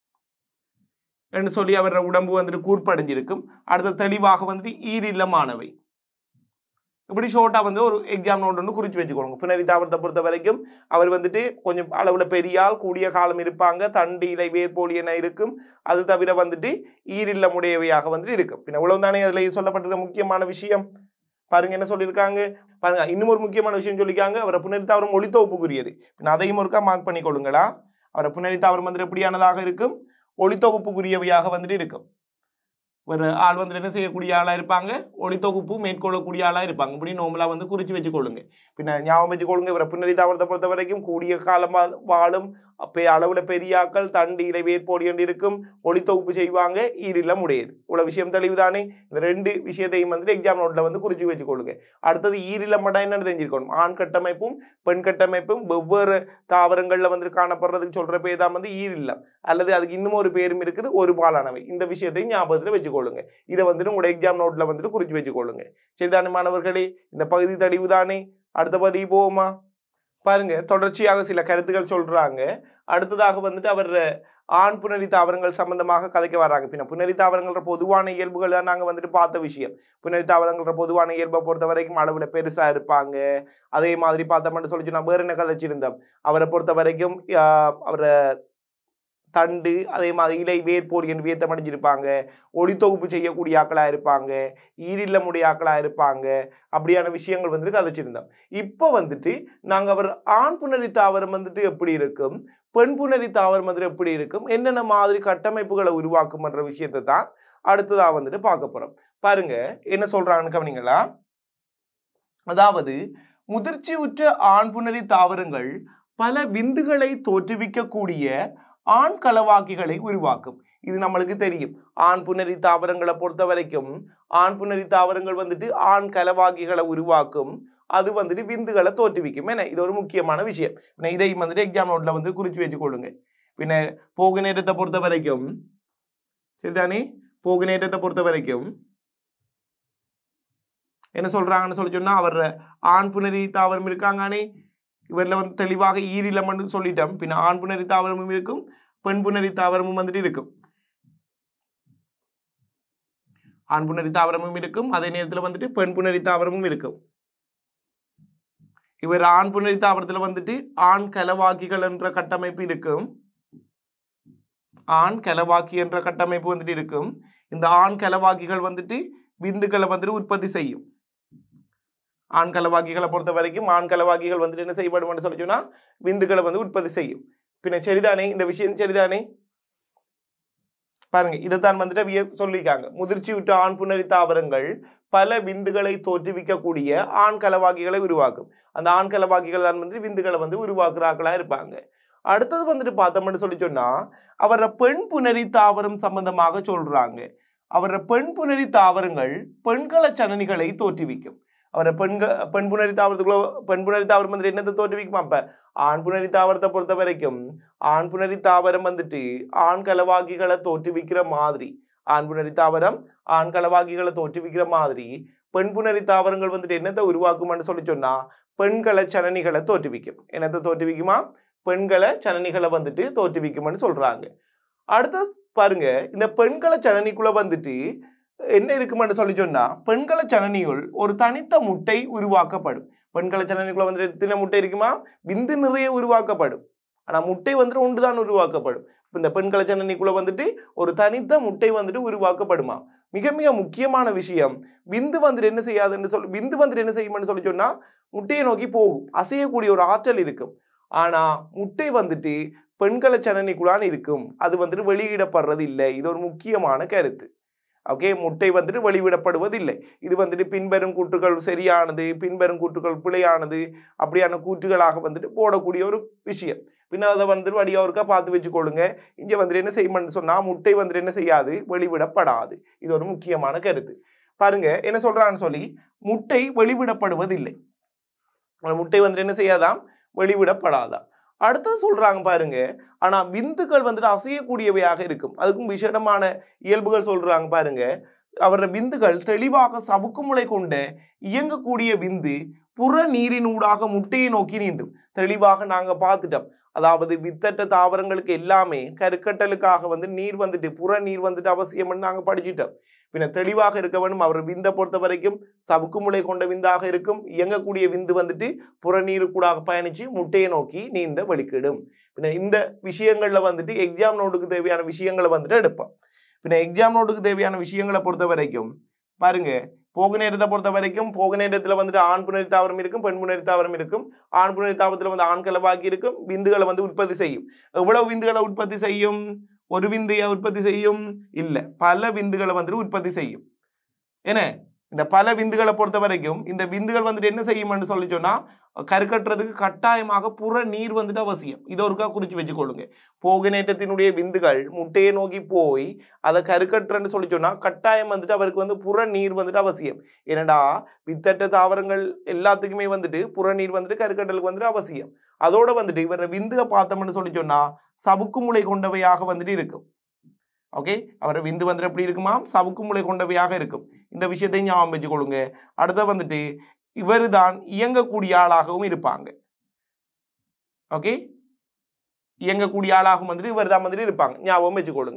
[SPEAKER 1] என்று சொல்லி அவரோட உடம்பு வந்துட்டு கூர்ப்படைஞ்சிருக்கும் அடுத்த தெளிவாக வந்துட்டு ஈரில்லமானவை இப்படி ஷோர்ட்டா வந்து ஒரு எக்ஸாம் நோட் ஒன்று குறிச்சு வச்சுக்கோங்க புனரி தாவரத்தை பொறுத்த வரைக்கும் அவர் வந்துட்டு கொஞ்சம் அளவுல பெரியால் கூடிய காலம் இருப்பாங்க தண்டு இலை வேர்போலி என இருக்கும் அது தவிர வந்துட்டு ஈரில்லமுடையவையாக வந்துட்டு இருக்கும் பின்ன இவ்வளவு தானே அதுல சொல்லப்பட்டிருக்க முக்கியமான விஷயம் பாருங்க என்ன சொல்லியிருக்காங்க பாருங்க இன்னும் ஒரு முக்கியமான விஷயம் சொல்லியிருக்காங்க அவரை புனரி தாவரம் ஒளித்தொகுப்புக்குரியது பின்ன அதையும் ஒருக்கா மார்க் பண்ணிக்கொள்ளுங்களா அவரை புனரி தாவரம் வந்துட்டு எப்படியானதாக இருக்கும் ஒளித்தொகுப்புக்குரியவையாக வந்துட்டு இருக்கும் ஒரு ஆள் வந்துட்டு என்ன செய்யக்கூடிய ஆளாக இருப்பாங்க ஒளித்தொகுப்பு மேற்கொள்ளக்கூடிய ஆளாக இருப்பாங்க இப்படி நோம்பலா வந்து குறித்து வச்சுக்கொள்ளுங்க பின்ன ஞாபகம் வச்சுக்கொள்ளுங்க இவரை புன்னரி தாவரத்தை பொறுத்த வரைக்கும் கூடிய காலமாக வாழும் அப்போ அளவுல பெரியாக்கள் தண்டு இலை வேர்போடி என்று இருக்கும் ஒளித்தொகுப்பு செய்வாங்க ஈரில்லம் உடையது இவ்வளவு விஷயம் தெளிவுதானே இந்த ரெண்டு விஷயத்தையும் வந்து எக்ஸாம் நோட்ல வந்து குறிச்சு வச்சுக்கொள்ளுங்க அடுத்தது ஈரில்லம் மட்டும் என்னன்னு தெரிஞ்சிருக்கணும் ஆண் கட்டமைப்பும் பெண் கட்டமைப்பும் வெவ்வேறு தாவரங்கள்ல வந்து காணப்படுறதுக்கு சொல்ற பேர் தான் வந்து ஈரில்லம் அல்லது அதுக்கு இன்னும் ஒரு பேரும் இருக்குது ஒரு பாலானவை இந்த விஷயத்தையும் ஞாபகத்தில் வச்சுக்கொள்ளுங்க இதை வந்துட்டு உங்களோட எக்ஸாம் நோட்ல வந்துட்டு குறிச்சு வச்சுக்கொள்ளுங்க சரிதானே மாணவர்களே இந்த பகுதி தெளிவுதானே அடுத்த பகுதி போவோமா பாருங்க தொடர்ச்சியாக சில கருத்துக்கள் சொல்றாங்க அடுத்ததாக வந்துட்டு அவர் ஆண் புனரி தாவரங்கள் சம்பந்தமாக கதைக்க வராங்க பின்ன புனரி தாவரங்கள பொதுவான இயல்புகள் தான் நாங்கள் வந்துட்டு பார்த்த விஷயம் புனரி தாவரங்கள பொதுவான இயல்பை பொறுத்த வரைக்கும் அளவில் பெருசா இருப்பாங்க அதே மாதிரி பார்த்தோம்னு சொல்லி சொன்னா வேற என்ன கதைச்சிருந்தோம் அவரை பொறுத்த வரைக்கும் ஆஹ், அவரை தண்டு அதே மாதிரி இலை வேர்போர் என்று வியத்தம் அடைஞ்சிருப்பாங்க ஒளித்தொகுப்பு செய்யக்கூடிய ஆக்களா இருப்பாங்க ஈரில்லமுடைய ஆக்களா இருப்பாங்க அப்படியான விஷயங்கள் வந்துட்டு கதைச்சிருந்தோம் இப்போ வந்துட்டு நாங்க அவர் ஆண் புணரி தாவரம் வந்துட்டு எப்படி இருக்கும் பெண் புணரி தாவரம் வந்துட்டு எப்படி இருக்கும் என்னென்ன மாதிரி கட்டமைப்புகளை உருவாக்கும்ன்ற விஷயத்தை தான் அடுத்ததா வந்துட்டு பார்க்க போறோம் பாருங்க என்ன சொல்றாங்கன்னு கவனிங்களா அதாவது முதிர்ச்சி உற்ற ஆண் புணரி தாவரங்கள் பல விந்துகளை தோற்றுவிக்கக்கூடிய ஆண் கலவாக்கிகளை உருவாக்கும் இது நம்மளுக்கு தெரியும் ஆண் புணரி தாவரங்களை பொறுத்த வரைக்கும் ஆண் புணரி தாவரங்கள் வந்துட்டு ஆண் கலவாக்கிகளை உருவாக்கும் அது வந்துட்டு விந்துகளை தோற்றுவிக்கும் என்ன இது ஒரு முக்கியமான விஷயம் பின்ன இதையும் வந்துட்டு எக்ஸாம் நோட்ல வந்து குறிச்சு வச்சுக்கொள்ளுங்க பின்ன போகு நேரத்தை பொறுத்த வரைக்கும் சரிதானே போகு நேரத்தை பொறுத்த வரைக்கும் என்ன சொல்றாங்கன்னு சொல்லி சொன்னா அவர் ஆண் புணரி தாவரம் இருக்காங்கானே இவரில் வந்து தெளிவாக ஈரிலமன்னு சொல்லிட்டோம் பின்ன ஆண் புணரி தாவரமும் இருக்கும் பெண் புணரி தாவரமும் வந்துட்டு இருக்கும் ஆண் புணரி தாவரமும் இருக்கும் அதே நேரத்தில் வந்துட்டு பெண் புணரி தாவரமும் இருக்கும் இவர் ஆண் புணரி தாவரத்தில் வந்துட்டு ஆண் கலவாக்கிகள் என்ற கட்டமைப்பு இருக்கும் ஆண் கலவாக்கி என்ற கட்டமைப்பு வந்துட்டு இருக்கும் இந்த ஆண் கலவாக்கிகள் வந்துட்டு விந்துக்களை வந்துட்டு உற்பத்தி செய்யும் ஆண் கலவாக்கிகளை பொறுத்த வரைக்கும் ஆண் கலவாக்கிகள் வந்துட்டு என்ன செய்யப்படும் சொல்லி சொன்னா விந்துக்களை வந்து உற்பத்தி செய்யும் பின்ன சரிதானே இந்த விஷயம் சரிதானே பாருங்க இதைத்தான் வந்துட்டு விய சொல்லியிருக்காங்க முதிர்ச்சி விட்ட ஆண் புணரி தாவரங்கள் பல விந்துகளை தோற்றுவிக்கக்கூடிய ஆண் கலவாக்கிகளை உருவாக்கும் அந்த ஆண் கலவாக்கிகள் தான் வந்து விந்துகளை வந்து உருவாக்குறாக்களா இருப்பாங்க அடுத்தது வந்துட்டு பார்த்தோம்னு சொல்லி சொன்னா அவர பெண் புணரி தாவரம் சம்பந்தமாக சொல்றாங்க அவர பெண் புணரி தாவரங்கள் பெண்கள சனனிகளை தோற்றுவிக்கும் அவரை பெண்க பெண் புணரி தாவரத்துக்குள்ள பெண் புணரி தாவரம் வந்துட்டு என்னத்தை தோற்றுவிக்குமா அப்ப ஆண் புணரி தாவரத்தை பொறுத்த வரைக்கும் ஆண் புணரி தாவரம் வந்துட்டு ஆண் கலவாக்கிகளை தோற்றுவிக்கிற மாதிரி ஆண் புணரி தாவரம் ஆண் கலவாக்கிகளை தோற்றுவிக்கிற மாதிரி பெண் புணரி தாவரங்கள் வந்துட்டு என்னத்தை உருவாக்கும்னு சொல்லி சொன்னா பெண்களை சனனிகளை தோற்றுவிக்கும் என்னத்தை தோற்றுவிக்குமா பெண்களை சனனிகளை வந்துட்டு தோற்றுவிக்கும்னு சொல்றாங்க அடுத்து பாருங்க இந்த பெண்களை சனனிக்குள்ள வந்துட்டு என்ன இருக்குமென்னு சொல்லி சொன்னா பெண்களை சனனியுள் ஒரு தனித்த முட்டை உருவாக்கப்படும் பெண்களை சனனிக்குள்ள வந்துட்டு எத்தனை முட்டை இருக்குமா விந்து நிறைய உருவாக்கப்படும் ஆனா முட்டை வந்துட்டு ஒன்றுதான் உருவாக்கப்படும் இப்ப இந்த பெண்களை சனனிக்குள்ள வந்துட்டு ஒரு தனித்த முட்டை வந்துட்டு உருவாக்கப்படுமா மிக மிக முக்கியமான விஷயம் விந்து வந்துட்டு என்ன செய்யாதுன்னு சொல்லி விந்து வந்துட்டு என்ன செய்யும்னு சொல்லி சொன்னா முட்டையை நோக்கி போகும் அசையக்கூடிய ஒரு ஆற்றல் இருக்கும் ஆனா முட்டை வந்துட்டு பெண்களை சனனிக்குள்ளான் இருக்கும் அது வந்துட்டு வெளியிடப்படுறது இல்லை இது ஒரு முக்கியமான கருத்து ஓகே முட்டை வந்துட்டு வெளிவிடப்படுவதில்லை இது வந்துட்டு பின்வரும் கூற்றுகள் சரியானது பின்வரும் கூற்றுகள் பிழையானது அப்படியான கூற்றுகளாக வந்துட்டு போடக்கூடிய ஒரு விஷயம் பின்ன அதை வந்துட்டு வடியாக ஒருக்கா பார்த்து வச்சுக்கொள்ளுங்க இங்கே வந்துட்டு என்ன செய்யணும்னு சொன்னால் முட்டை வந்துட்டு என்ன செய்யாது வெளிவிடப்படாது இது ஒரு முக்கியமான கருத்து பாருங்க என்ன சொல்றான்னு சொல்லி முட்டை வெளிவிடப்படுவதில்லை அந்த முட்டை வந்துட்டு என்ன செய்யாதாம் வெளிவிடப்படாதாம் அடுத்தது சொல்றாங்க பாருங்க ஆனா விந்துக்கள் வந்துட்டு அசையக்கூடியவையாக இருக்கும் அதுக்கும் விசேடமான இயல்புகள் சொல்றாங்க பாருங்க அவரது விந்துகள் தெளிவாக சவுக்குமுளை கொண்ட இயங்கக்கூடிய விந்து புற நீரினூடாக முட்டையை நோக்கி நீண்டும் தெளிவாக நாங்க பார்த்துட்டோம் அதாவது வித்தட்ட தாவரங்களுக்கு எல்லாமே கருக்கட்டலுக்காக வந்து நீர் வந்துட்டு புற நீர் வந்துட்டு அவசியம்னு நாங்க படிச்சிட்டோம் பின்ன தெளிவாக இருக்க வேண்டும் அவர் விந்தை பொறுத்த வரைக்கும் சவுக்குமுளை கொண்ட விந்தாக இருக்கும் இயங்கக்கூடிய விந்து வந்துட்டு புறநீருக்கூடாக பயணிச்சு முட்டையை நோக்கி நீந்த வெளிக்கிடும் பின்ன இந்த விஷயங்கள்ல வந்துட்டு எக்ஸாம் நோட்டுக்கு தேவையான விஷயங்களை வந்துட்டு எடுப்போம் பின்ன எக்ஸாம் நோட்டுக்கு தேவையான விஷயங்களை பொறுத்த வரைக்கும் பாருங்க போக நேரத்தை பொறுத்த வரைக்கும் போக நேரத்தில் வந்துட்டு ஆண் புணரி தாவரம் இருக்கும் பெண் புணரி தாவரம் இருக்கும் ஆண் புணரி தாவரத்தில் வந்து ஆண்களை பாக்கி இருக்கும் விந்துகளை வந்து உற்பத்தி செய்யும் எவ்வளவு விந்துகளை உற்பத்தி செய்யும் ஒரு விந்தையை உற்பத்தி செய்யும் இல்லை பல விந்துகளை வந்துட்டு உற்பத்தி செய்யும் என்ன இந்த பல விந்துகளை பொறுத்த வரைக்கும் இந்த விந்துகள் வந்துட்டு என்ன செய்யும்னு சொல்லி சொன்னா கருக்கட்டுறதுக்கு கட்டாயமாக புற நீர் வந்துட்டு அவசியம் இதை ஒருக்கா குறிச்சு வச்சுக்கொள்ளுங்க போகநேற்றத்தினுடைய விந்துகள் முட்டையை நோக்கி போய் அதை கருக்கட்டுறன்னு சொல்லி சொன்னா கட்டாயம் வந்துட்டு அவருக்கு வந்து புற நீர் வந்துட்டு அவசியம் ஏனடா வித்தட்ட தாவரங்கள் எல்லாத்துக்குமே வந்துட்டு புற நீர் வந்துட்டு கருக்கட்டலுக்கு வந்துட்டு அவசியம் அதோட வந்துட்டு இவர் விந்துக பார்த்தோம்னு சொல்லி சொன்னா சவுக்கு முளை கொண்டவையாக வந்துட்டு இருக்கும் ஓகே அவர் விந்து வந்துட்டு எப்படி இருக்குமா சவுக்கு முளை கொண்டவையாக இருக்கும் இந்த விஷயத்தையும் ஞாபகம் வச்சுக்கொள்ளுங்க அடுத்த வந்துட்டு இவர் தான் இயங்கக்கூடிய ஆளாகவும் இருப்பாங்க ஓகே இயங்கக்கூடிய ஆளாகவும் வந்துட்டு இவர் தான் வந்துட்டு இருப்பாங்க ஞாபகம் வச்சுக்கொள்ளுங்க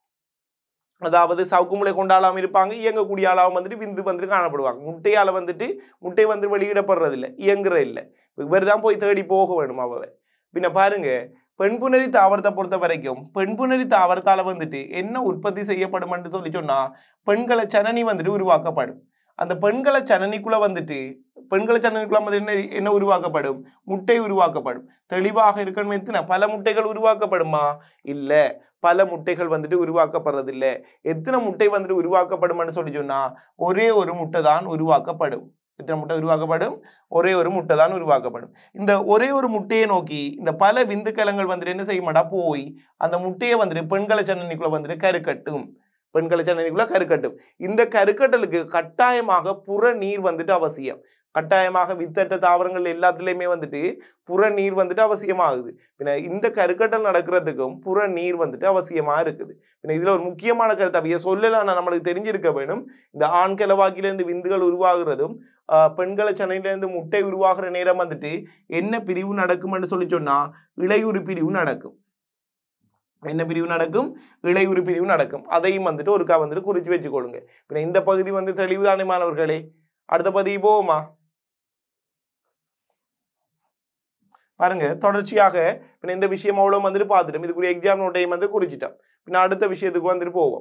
[SPEAKER 1] அதாவது சவுக்குமுளை கொண்ட ஆளாகவும் இருப்பாங்க இயங்கக்கூடிய ஆளாகவும் வந்துட்டு விந்து வந்துட்டு காணப்படுவாங்க முட்டையால வந்துட்டு முட்டை வந்து வெளியிடப்படுறதில்லை இயங்குற இல்லை இவர் தான் போய் தேடி போக வேணும் அவவை பின்ன பாருங்க பெண்புணரி தாவரத்தை பொறுத்த வரைக்கும் பெண்புணரி தாவரத்தால வந்துட்டு என்ன உற்பத்தி செய்யப்படும்னு சொல்லி சொன்னா பெண்களை சனனி வந்துட்டு உருவாக்கப்படும் அந்த பெண்களை சனனிக்குள்ள வந்துட்டு பெண்களை சனனிக்குள்ள வந்து என்ன என்ன உருவாக்கப்படும் முட்டை உருவாக்கப்படும் தெளிவாக இருக்கணும் எத்தனை பல முட்டைகள் உருவாக்கப்படுமா இல்ல பல முட்டைகள் வந்துட்டு உருவாக்கப்படுறதில்ல எத்தனை முட்டை வந்துட்டு உருவாக்கப்படும்னு சொல்லி சொன்னா ஒரே ஒரு முட்டை தான் உருவாக்கப்படும் எத்தனை முட்டை உருவாக்கப்படும் ஒரே ஒரு முட்டை தான் உருவாக்கப்படும் இந்த ஒரே ஒரு முட்டையை நோக்கி இந்த பல விந்துக்கலங்கள் வந்துட்டு என்ன செய்ய மாட்டா போய் அந்த முட்டையை வந்துட்டு பெண்களை சன்னனிக்குள்ள வந்துட்டு கருக்கட்டும் பெண்களை சன்னனிக்குள்ள கருக்கட்டும் இந்த கருக்கட்டலுக்கு கட்டாயமாக புற நீர் வந்துட்டு அவசியம் கட்டாயமாக வித்தட்ட தாவரங்கள் எல்லாத்துலேயுமே வந்துட்டு புற நீர் வந்துட்டு அவசியமாகுது பின்ன இந்த கருக்கட்டல் நடக்கிறதுக்கும் புற நீர் வந்துட்டு அவசியமா இருக்குது பின்ன இதுல ஒரு முக்கியமான கருத்து அவைய சொல்லலாம் நம்மளுக்கு தெரிஞ்சிருக்க வேணும் இந்த ஆண் கிளவாக்கிலேருந்து விந்துகள் உருவாகிறதும் ஆஹ் பெண்களை சனையிலேருந்து முட்டை உருவாகிற நேரம் வந்துட்டு என்ன பிரிவு நடக்கும்னு சொல்லி சொன்னா இளையுறு பிரிவு நடக்கும் என்ன பிரிவு நடக்கும் இளையுறு பிரிவு நடக்கும் அதையும் வந்துட்டு ஒருக்கா வந்துட்டு குறிச்சு வச்சுக்கொள்ளுங்க பின்ன இந்த பகுதி வந்து தெளிவுதானே மாணவர்களே அடுத்த பகுதி போவோமா பாருங்க தொடர்ச்சியாக பின்ன இந்த விஷயம் அவ்வளோ வந்துட்டு பார்த்துட்டோம் இதுக்குரிய எக்ஸாம் நோட்டையும் வந்து குறிச்சிட்டோம் பின்ன அடுத்த விஷயத்துக்கு வந்துட்டு போவோம்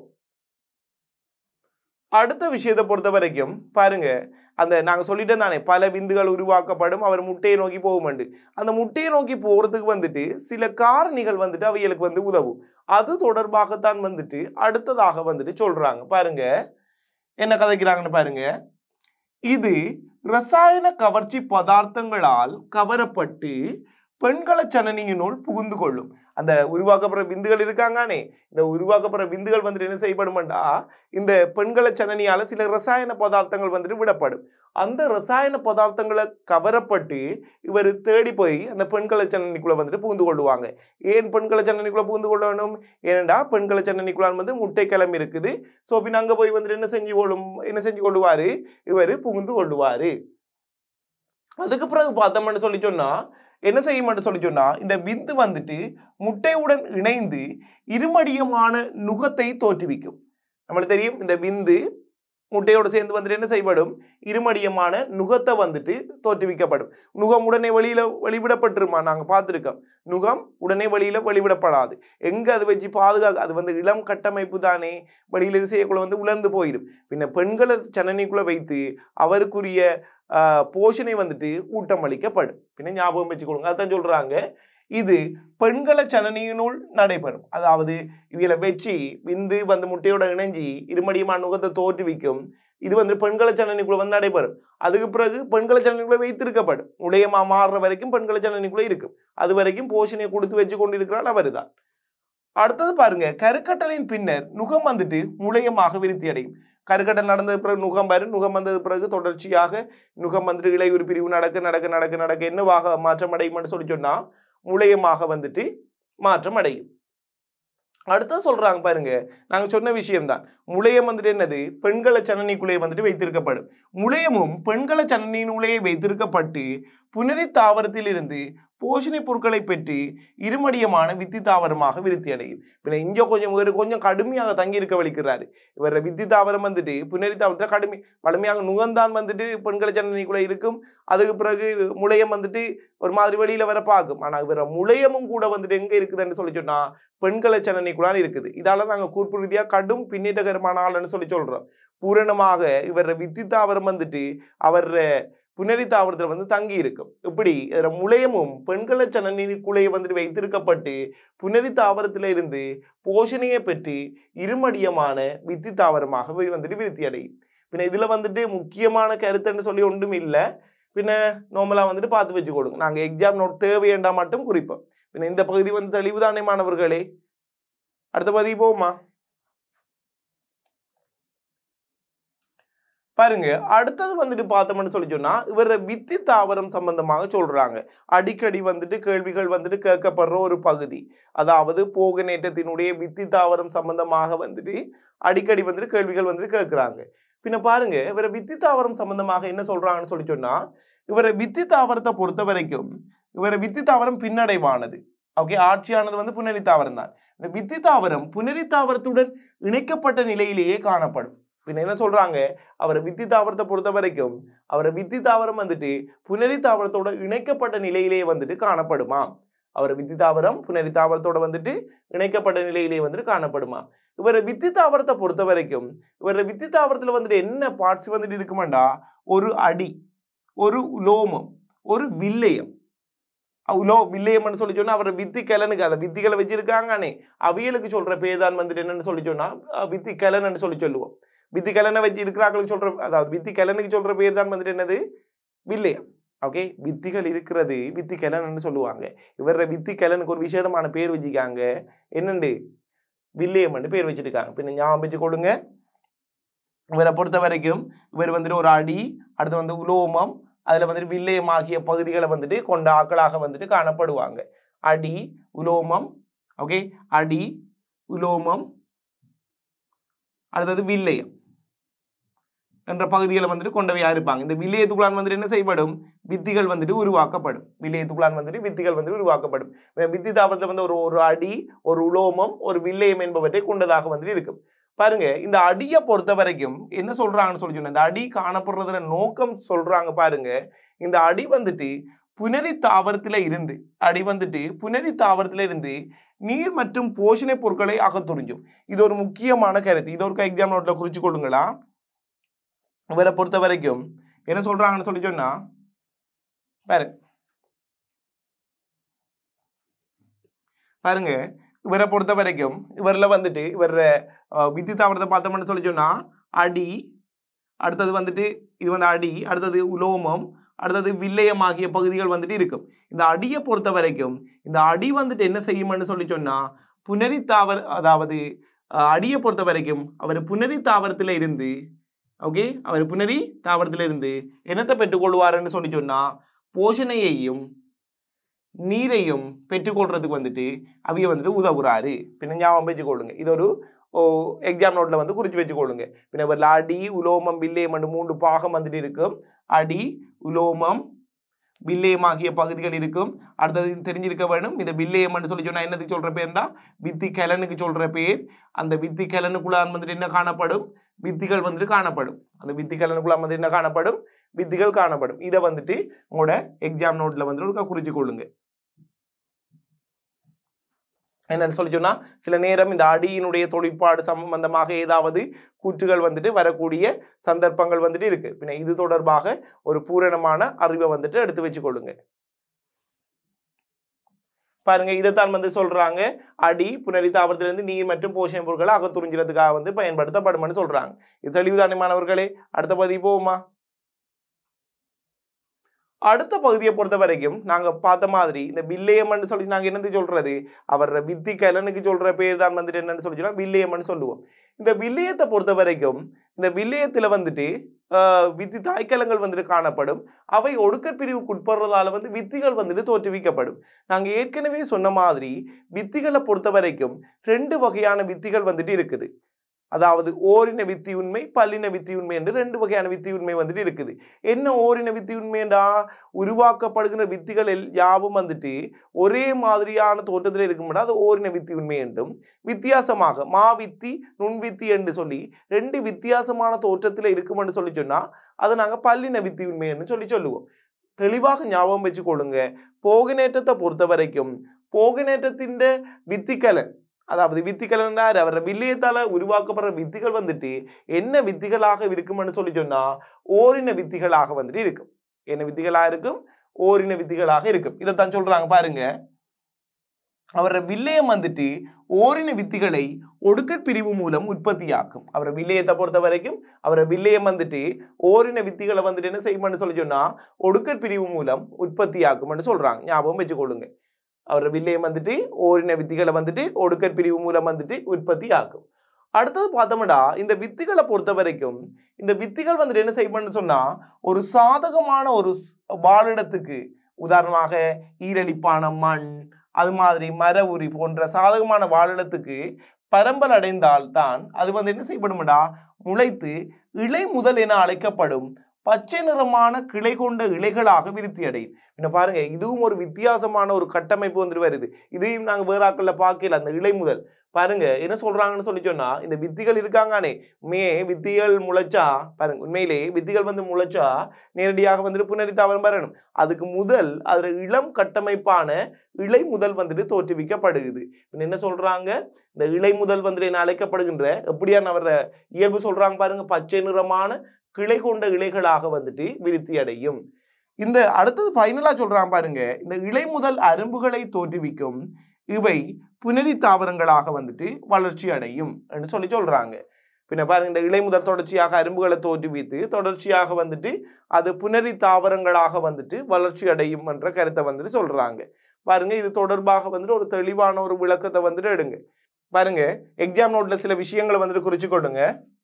[SPEAKER 1] அடுத்த விஷயத்தை பொறுத்த வரைக்கும் பாருங்க அந்த நாங்க சொல்லிட்டோம் தானே பல விந்துகள் உருவாக்கப்படும் அவர் முட்டையை நோக்கி போகுமண்டு அந்த முட்டையை நோக்கி போறதுக்கு வந்துட்டு சில காரணிகள் வந்துட்டு அவைகளுக்கு வந்து உதவும் அது தொடர்பாகத்தான் வந்துட்டு அடுத்ததாக வந்துட்டு சொல்றாங்க பாருங்க என்ன கதைக்கிறாங்கன்னு பாருங்க இது ரசாயன கவர்ச்சி பதார்த்தங்களால் கவரப்பட்டு பெண்கள சனனியினுள் புகுந்து கொள்ளும் அந்த உருவாக்கப்படுற விந்துகள் இருக்காங்கானே இந்த உருவாக்கப்படுற விந்துகள் வந்துட்டு என்ன செய்யப்படுமாண்டா இந்த பெண்கள சனனியால சில ரசாயன பதார்த்தங்கள் வந்துட்டு விடப்படும் அந்த ரசாயன பதார்த்தங்களை கவரப்பட்டு இவர் தேடி போய் அந்த பெண்கள சன்னனிக்குள்ள வந்துட்டு புகுந்து கொள்ளுவாங்க ஏன் பெண்கள சன்னனிக்குள்ள புகுந்து கொள்ளணும் ஏனெண்டா பெண்கள சன்னனிக்குள்ளான் வந்து முட்டை கிளம்பி இருக்குது ஸோ பின் அங்க போய் வந்துட்டு என்ன செஞ்சு கொள்ளும் என்ன செஞ்சு கொள்ளுவாரு இவர் புகுந்து கொள்ளுவாரு அதுக்கு பிறகு பார்த்தோம்னு சொல்லி சொன்னா என்ன செய்யும்னு சொல்லி சொன்னா இந்த விந்து வந்துட்டு முட்டையுடன் இணைந்து இருமடியமான நுகத்தை தோற்றுவிக்கும் நம்மளுக்கு தெரியும் இந்த விந்து முட்டையோடு சேர்ந்து வந்துட்டு என்ன செய்யப்படும் இருமடியமான நுகத்தை வந்துட்டு தோற்றுவிக்கப்படும் நுகம் உடனே வெளியில வெளிவிடப்பட்டிருமா நாங்க பார்த்துருக்கோம் நுகம் உடனே வெளியில வெளிவிடப்படாது எங்க அது வச்சு பாதுகாக்க அது வந்து இளம் கட்டமைப்பு தானே வெளியில இது செய்யக்குள்ள வந்து உலர்ந்து போயிடும் பின்ன பெண்களை சனனிக்குள்ள வைத்து அவருக்குரிய ஆஹ், போஷணை வந்துட்டு ஊட்டம் அளிக்கப்படும் பின்ன ஞாபகம் வச்சுக்கொள்ளுங்க அதான் சொல்றாங்க இது பெண்களை சனனியினுள் நடைபெறும் அதாவது இவளை வச்சு விந்து வந்து முட்டையோட இணைஞ்சி இருமடியமான நுகத்தை தோற்றுவிக்கும் இது வந்து பெண்களை சனனிக்குள்ள வந்து நடைபெறும் அதுக்கு பிறகு பெண்களை சனனிக்குள்ள வைத்திருக்கப்படும் உடையமா மாறுற வரைக்கும் பெண்களை சனனிக்குள்ள இருக்கும் அது வரைக்கும் போஷனை கொடுத்து வச்சு கொண்டிருக்கிறாள் அவர் தான் அடுத்தது பாருங்க கருக்கட்டலின் பின்னர் நுகம் வந்துட்டு முளையமாக விருத்தி அடையும் கருக்கட்டல் நடந்தது பிறகு நுகம் வரும் நுகம் வந்தது பிறகு தொடர்ச்சியாக நுகம் வந்து இலையுறு பிரிவு நடக்க நடக்க நடக்க நடக்க என்னவாக மாற்றம் அடையும்னு சொல்லி சொன்னா முளையமாக வந்துட்டு மாற்றம் அடையும் அடுத்து சொல்றாங்க பாருங்க நாங்க சொன்ன விஷயம்தான் முளையம் வந்துட்டு என்னது பெண்கள சனனிக்குள்ளே வந்துட்டு வைத்திருக்கப்படும் முளையமும் பெண்கள சனனியினுள்ளே வைத்திருக்கப்பட்டு புனரி தாவரத்திலிருந்து போஷணை பொருட்களை பெற்று இருமடியமான வித்தி தாவரமாக விருத்தி அடையும் பின்ன இங்க கொஞ்சம் இவர் கொஞ்சம் கடுமையாக தங்கி இருக்க வலிக்கிறாரு இவர் வித்தி தாவரம் வந்துட்டு புனரி தாவரத்தில் கடுமை வலிமையாக நுகந்தான் வந்துட்டு பெண்கள ஜனனிக்குள்ள இருக்கும் அதுக்கு பிறகு முளையம் வந்துட்டு ஒரு மாதிரி வெளியில வர பார்க்கும் ஆனா இவர் முளையமும் கூட வந்துட்டு எங்க இருக்குதுன்னு சொல்லி சொன்னா பெண்களை ஜனனிக்குள்ளால் இருக்குது இதால நாங்க கூர்ப்பு ரீதியா கடும் பின்னிட்டகரமான ஆளுன்னு சொல்லி சொல்றோம் பூரணமாக இவர் வித்தி தாவரம் வந்துட்டு அவர் புனரி தாவரத்தில் வந்து தங்கி இருக்கும் இப்படி இதுல முளையமும் பெண்கள சனனிக்குள்ளே வந்துட்டு வைத்திருக்கப்பட்டு புனரி தாவரத்தில இருந்து போஷணையை பெற்று இருமடியமான வித்தி தாவரமாக போய் வந்துட்டு விருத்தி அடையும் பின்ன இதுல வந்துட்டு முக்கியமான கருத்துன்னு சொல்லி ஒன்றும் இல்லை பின்ன நார்மலாக வந்துட்டு பார்த்து வச்சுக்கொடுங்க நாங்கள் எக்ஸாம் நோட் தேவையண்டா மட்டும் குறிப்போம் பின்ன இந்த பகுதி வந்து தெளிவுதானே மாணவர்களே அடுத்த பகுதி போமா பாருங்க அடுத்தது வந்துட்டு பார்த்தோம்னு சொல்லி சொன்னா இவர் வித்தி தாவரம் சம்பந்தமாக சொல்றாங்க அடிக்கடி வந்துட்டு கேள்விகள் வந்துட்டு கேட்கப்படுற ஒரு பகுதி அதாவது போகநேற்றத்தினுடைய வித்தி தாவரம் சம்பந்தமாக வந்துட்டு அடிக்கடி வந்துட்டு கேள்விகள் வந்துட்டு கேட்குறாங்க பின்ன பாருங்க இவரை வித்தி தாவரம் சம்பந்தமாக என்ன சொல்றாங்கன்னு சொல்லி சொன்னா இவரை வித்தி தாவரத்தை பொறுத்த வரைக்கும் இவரை வித்தி தாவரம் பின்னடைவானது ஓகே ஆட்சியானது வந்து புனரி தாவரம் தான் இந்த வித்தி தாவரம் புனரி தாவரத்துடன் இணைக்கப்பட்ட நிலையிலேயே காணப்படும் பின்ன என்ன சொல்றாங்க அவர் வித்தி தாவரத்தை பொறுத்த வரைக்கும் அவர் வித்தி தாவரம் வந்துட்டு புனரி தாவரத்தோட இணைக்கப்பட்ட நிலையிலேயே வந்துட்டு காணப்படுமா அவர் வித்தி தாவரம் புனரி தாவரத்தோட வந்துட்டு இணைக்கப்பட்ட நிலையிலேயே வந்துட்டு காணப்படுமா இவர் வித்தி தாவரத்தை பொறுத்த வரைக்கும் இவர் வித்தி தாவரத்துல வந்துட்டு என்ன பார்ட்ஸ் வந்துட்டு இருக்குமாண்டா ஒரு அடி ஒரு உலோமம் ஒரு வில்லையம் உலோ வில்லையம்னு சொல்லி சொன்னா அவர் வித்தி கிழனுக்கு அதை வித்திகளை வச்சிருக்காங்கனே அவியலுக்கு சொல்ற பேர் தான் வந்துட்டு என்னன்னு சொல்லி சொன்னா அஹ் வித்தி கிழன்னு சொல்லி சொல்லுவோம் வித்தி கிழனை வச்சு இருக்கிறாங்களுக்கு சொல்ற அதாவது வித்தி கிழனுக்கு சொல்ற பேர் தான் வந்துட்டு என்னது வில்லையம் ஓகே வித்திகள் இருக்கிறது வித்தி கிழன்னு சொல்லுவாங்க இவர வித்தி கிழனுக்கு ஒரு விசேடமான பேர் வச்சுக்காங்க என்னண்டு வில்லியம்னு பேர் வச்சிருக்காங்க பின்ன ஞாபகம் வச்சு கொடுங்க இவரை பொறுத்த வரைக்கும் இவர் வந்துட்டு ஒரு அடி அடுத்து வந்து உலோமம் அதில் வந்துட்டு வில்லியம் ஆகிய பகுதிகளை வந்துட்டு கொண்ட ஆக்களாக வந்துட்டு காணப்படுவாங்க அடி உலோமம் ஓகே அடி உலோமம் அடுத்தது வில்லையம் என்ற பகுதிகளை வந்துட்டு கொண்டவையா இருப்பாங்க இந்த வில்லியத்துக்குள்ளான் வந்துட்டு என்ன செய்யப்படும் வித்திகள் வந்துட்டு உருவாக்கப்படும் வில்லியத்துக்குள்ளான் வந்துட்டு வித்திகள் வந்துட்டு உருவாக்கப்படும் வே- வித்தி தாபத்தை வந்து ஒரு ஒரு அடி ஒரு உலோமம் ஒரு வில்லியம் என்பவற்றை கொண்டதாக வந்துட்டு இருக்கும் பாருங்க இந்த அடியை பொறுத்த வரைக்கும் என்ன சொல்றாங்கன்னு சொல்லி சொன்னேன் இந்த அடி காணப்படுறதுல நோக்கம் சொல்றாங்க பாருங்க இந்த அடி வந்துட்டு புனரி தாவரத்துல இருந்து அடி வந்துட்டு புனரி தாவரத்துல இருந்து நீர் மற்றும் போஷணை பொருட்களை அகத்துறிஞ்சும் இது ஒரு முக்கியமான கருத்து இது ஒரு எக்ஸாம் நோட்ல குறிச்சு கொள்ளுங்களா இவரை பொறுத்த வரைக்கும் என்ன சொல்றாங்கன்னு சொல்லி சொன்னா பாரு பாருங்க இவரை பொறுத்த வரைக்கும் இவரில் வந்துட்டு இவர் வித்தி தாவரத்தை பார்த்தோம்னு சொல்லி சொன்னா அடி அடுத்தது வந்துட்டு இது வந்து அடி அடுத்தது உலோமம் அடுத்தது வில்லையம் ஆகிய பகுதிகள் வந்துட்டு இருக்கும் இந்த அடியை பொறுத்த வரைக்கும் இந்த அடி வந்துட்டு என்ன செய்யும்னு சொல்லி சொன்னா புனரி தாவர அதாவது அஹ், அடியை பொறுத்த வரைக்கும் அவர் புனரி தாவரத்தில் இருந்து ஓகே அவர் புனரி தாவரத்தில் இருந்து என்னத்தை பெற்றுக்கொள்வாருன்னு சொல்லி சொன்னா போஷணையையும் நீரையும் பெற்றுக்கொள்றதுக்கு வந்துட்டு அவிய வந்துட்டு உதவுறாரு பின்ன ஞாபகம் வச்சுக்கொள்ளுங்க இது ஒரு எக்ஸாம் நோட்ல வந்து குறிச்சு வச்சுக்கொள்ளுங்க பின்ன இவரில் அடி உலோமம் வில்லேயம் என்று மூன்று பாகம் வந்துட்டு இருக்கும் அடி உலோமம் வில்லேயம் ஆகிய பகுதிகள் இருக்கும் அடுத்தது தெரிஞ்சிருக்க வேணும் இந்த வில்லேயம்னு சொல்லி சொன்னா என்னதுக்கு சொல்ற பேர்னா வித்தி கலனுக்கு சொல்ற பேர் அந்த வித்தி கலனுக்குள்ள வந்துட்டு என்ன காணப்படும் வித்திகள் வந்துட்டு காணப்படும் அந்த வித்தி கலனுக்குள்ள வந்துட்டு என்ன காணப்படும் வித்திகள் காணப்படும் இதை வந்துட்டு உங்களோட எக்ஸாம் நோட்ல வந்துட்டு ஒருக்கா குறிச்சு கொள்ளுங்க என்னன்னு சொல்லி சொன்னா சில நேரம் இந்த அடியினுடைய தொழிற்பாடு சம்பந்தமாக ஏதாவது கூற்றுகள் வந்துட்டு வரக்கூடிய சந்தர்ப்பங்கள் வந்துட்டு இருக்கு பின்ன இது தொடர்பாக ஒரு பூரணமான அறிவை வந்துட்டு எடுத்து வச்சுக்கொள்ளுங்க பாருங்க இதைத்தான் வந்து சொல்றாங்க அடி புனரி தாவரத்திலிருந்து நீர் மற்றும் போஷண பொருட்களை அகத்துறிஞ்சிறதுக்காக வந்து பயன்படுத்தப்படும்னு சொல்றாங்க இது தெளிவுதானே மாணவர்களே அடுத்த பகுதி போவோமா அடுத்த பகுதியை பொறுத்த வரைக்கும் நாங்க பார்த்த மாதிரி இந்த வில்லியம்னு சொல்லி நாங்க என்னது சொல்றது அவர் வித்தி கலனுக்கு சொல்ற பேர் தான் வந்துட்டு என்னன்னு சொல்லி சொன்னா வில்லியம்னு சொல்லுவோம் இந்த வில்லியத்தை பொறுத்த வரைக்கும் இந்த வில்லியத்துல வந்துட்டு ஆஹ், வித்தி தாய்க்கலங்கள் வந்துட்டு காணப்படும் அவை ஒடுக்கப் பிரிவுக்கு உட்படுறதால வந்து வித்திகள் வந்துட்டு தோற்றுவிக்கப்படும் நாங்க ஏற்கனவே சொன்ன மாதிரி வித்திகளை பொறுத்த வரைக்கும் ரெண்டு வகையான வித்திகள் வந்துட்டு இருக்குது அதாவது ஓரின வித்தி உண்மை பல்லின வித்தி உண்மை என்று ரெண்டு வகையான வித்தி உண்மை வந்துட்டு இருக்குது என்ன ஓரின வித்தி உண்மைண்டா உருவாக்கப்படுகிற வித்திகள் எல்- யாவும் வந்துட்டு ஒரே மாதிரியான தோற்றத்தில் இருக்கும்னா அது ஓரின வித்தி உண்மை என்றும் வித்தியாசமாக மாவித்தி நுண்வித்தி என்று சொல்லி ரெண்டு வித்தியாசமான தோற்றத்தில் இருக்கும்னு சொல்லி சொன்னா அதை நாங்க பல்லின வித்தி உண்மைன்னு சொல்லி சொல்லுவோம் தெளிவாக ஞாபகம் வச்சுக்கொள்ளுங்க போகநேற்றத்தை பொறுத்த வரைக்கும் போகநேற்றத்தின் வித்திக்கலன் அதாவது வித்திகள்னார் அவர வில்லியத்தால உருவாக்கப்படுற வித்திகள் வந்துட்டு என்ன வித்திகளாக இருக்கும்னு சொல்லி சொன்னா ஓரின வித்திகளாக வந்துட்டு இருக்கும் என்ன வித்திகளாக இருக்கும் ஓரின வித்திகளாக இருக்கும் இதைத்தான் சொல்றாங்க பாருங்க அவர வில்லியம் வந்துட்டு ஓரின வித்திகளை ஒடுக்கற் பிரிவு மூலம் உற்பத்தியாக்கும் அவர வில்லியத்தை பொறுத்த வரைக்கும் அவர வில்லியம் வந்துட்டு ஓரின வித்திகளை வந்துட்டு என்ன செய்யும்னு சொல்லி சொன்னா ஒடுக்கற் பிரிவு மூலம் உற்பத்தியாக்கும்னு சொல்றாங்க ஞாபகம் வச்சுக்கொள்ளுங்க அவர் வில்லியம் வந்துட்டு ஓரின வித்திகளை வந்துட்டு ஒடுக்கற் பிரிவு மூலம் வந்துட்டு உற்பத்தி ஆக்கும் அடுத்தது பார்த்தோம்னா இந்த வித்திகளை பொறுத்த வரைக்கும் இந்த வித்திகள் வந்துட்டு என்ன செய்யணும்னு சொன்னா ஒரு சாதகமான ஒரு ஸ்- வாழிடத்துக்கு உதாரணமாக ஈரலிப்பான மண் அது மாதிரி மர உரி போன்ற சாதகமான வாழிடத்துக்கு பரம்பல் அடைந்தால் தான் அது வந்து என்ன செய்யப்படும்டா முளைத்து இலை முதல் என அழைக்கப்படும் பச்சை நிறமான கிளை கொண்ட இலைகளாக விருத்தி அடையும் என்ன பாருங்க இதுவும் ஒரு வித்தியாசமான ஒரு கட்டமைப்பு வந்துட்டு வருது இதையும் நாங்க வேற ஆக்கள்ல பார்க்கல அந்த இலை முதல் பாருங்க என்ன சொல்றாங்கன்னு சொல்லி சொன்னா இந்த வித்திகள் இருக்காங்கானே மே வித்திகள் முளைச்சா பாருங்க உண்மையிலே வித்திகள் வந்து முளைச்சா நேரடியாக வந்துட்டு புனரித்தாவரம் வரணும் அதுக்கு முதல் அதுல இளம் கட்டமைப்பான இலை முதல் வந்துட்டு தோற்றுவிக்கப்படுகிறது பின்ன என்ன சொல்றாங்க இந்த இலை முதல் வந்துட்டு என்ன அழைக்கப்படுகின்ற எப்படியான அவர இயல்பு சொல்றாங்க பாருங்க பச்சை நிறமான கிளை கொண்ட இலைகளாக வந்துட்டு விருத்தி அடையும் இந்த அடுத்தது ஃபைனலா சொல்றான் பாருங்க இந்த இலை முதல் அரும்புகளை தோற்றுவிக்கும் இவை புனரி தாவரங்களாக வந்துட்டு வளர்ச்சி அடையும் என்று சொல்லி சொல்றாங்க பின்ன பாருங்க இந்த இலை முதல் தொடர்ச்சியாக அரும்புகளை தோற்றுவித்து தொடர்ச்சியாக வந்துட்டு அது புனரி தாவரங்களாக வந்துட்டு வளர்ச்சி அடையும் என்ற கருத்தை வந்துட்டு சொல்றாங்க பாருங்க இது தொடர்பாக வந்துட்டு ஒரு தெளிவான ஒரு விளக்கத்தை வந்துட்டு எடுங்க பாருங்க எக்ஸாம் நோட்ல சில விஷயங்களை வந்துட்டு குறிச்சு கொடுங்க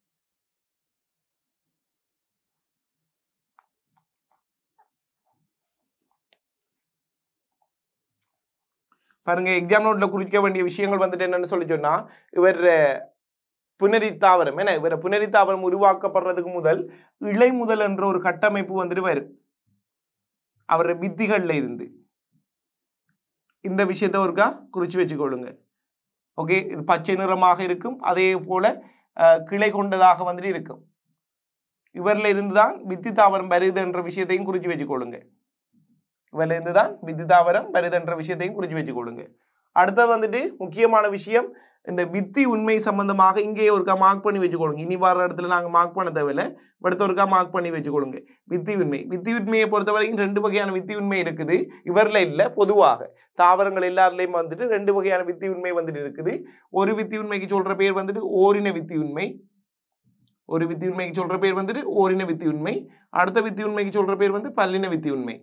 [SPEAKER 1] பாருங்க எக்ஸாம் நோட்ல குறிக்க வேண்டிய விஷயங்கள் வந்துட்டு என்னன்னு சொல்லி சொன்னா இவர் புனரி தாவரம் என்ன இவர் புனரி தாவரம் உருவாக்கப்படுறதுக்கு முதல் இலை முதல் என்ற ஒரு கட்டமைப்பு வந்துட்டு வரும் அவர் வித்திகள்ல இருந்து இந்த விஷயத்தை ஒருக்கா குறிச்சு வச்சுக்கொள்ளுங்க ஓகே இது பச்சை நிறமாக இருக்கும் அதே போல அஹ், கிளை கொண்டதாக வந்துட்டு இருக்கும் இவர்ல இருந்து தான் வித்தி தாவரம் வருது என்ற விஷயத்தையும் குறிச்சு வச்சுக்கொள்ளுங்க இவர்ல இருந்து தான் வித்தி தாவரம் வருது என்ற விஷயத்தையும் குறிச்சு வச்சுக்கொள்ளுங்க அடுத்தது வந்துட்டு முக்கியமான விஷயம் இந்த வித்தி உண்மை சம்பந்தமாக இங்கே ஒருக்கா மார்க் பண்ணி வச்சுக்கொள்ளுங்க இனி வர இடத்துல நாங்கள் மார்க் பண்ண தேவையில்லை அடுத்த ஒருக்கா மார்க் பண்ணி வச்சுக்கொள்ளுங்க வித்தி உண்மை வித்தி உண்மையை பொறுத்த வரைக்கும் ரெண்டு வகையான வித்தி உண்மை இருக்குது இவரில் இல்லை பொதுவாக தாவரங்கள் எல்லாருலேயும் வந்துட்டு ரெண்டு வகையான வித்தி உண்மை வந்துட்டு இருக்குது ஒரு வித்தி உண்மைக்கு சொல்ற பேர் வந்துட்டு ஓரின வித்தி உண்மை ஒரு வித்தி உண்மைக்கு சொல்ற பேர் வந்துட்டு ஓரின வித்தி உண்மை அடுத்த வித்தி உண்மைக்கு சொல்ற பேர் வந்து பல்லின வித்தி உண்மை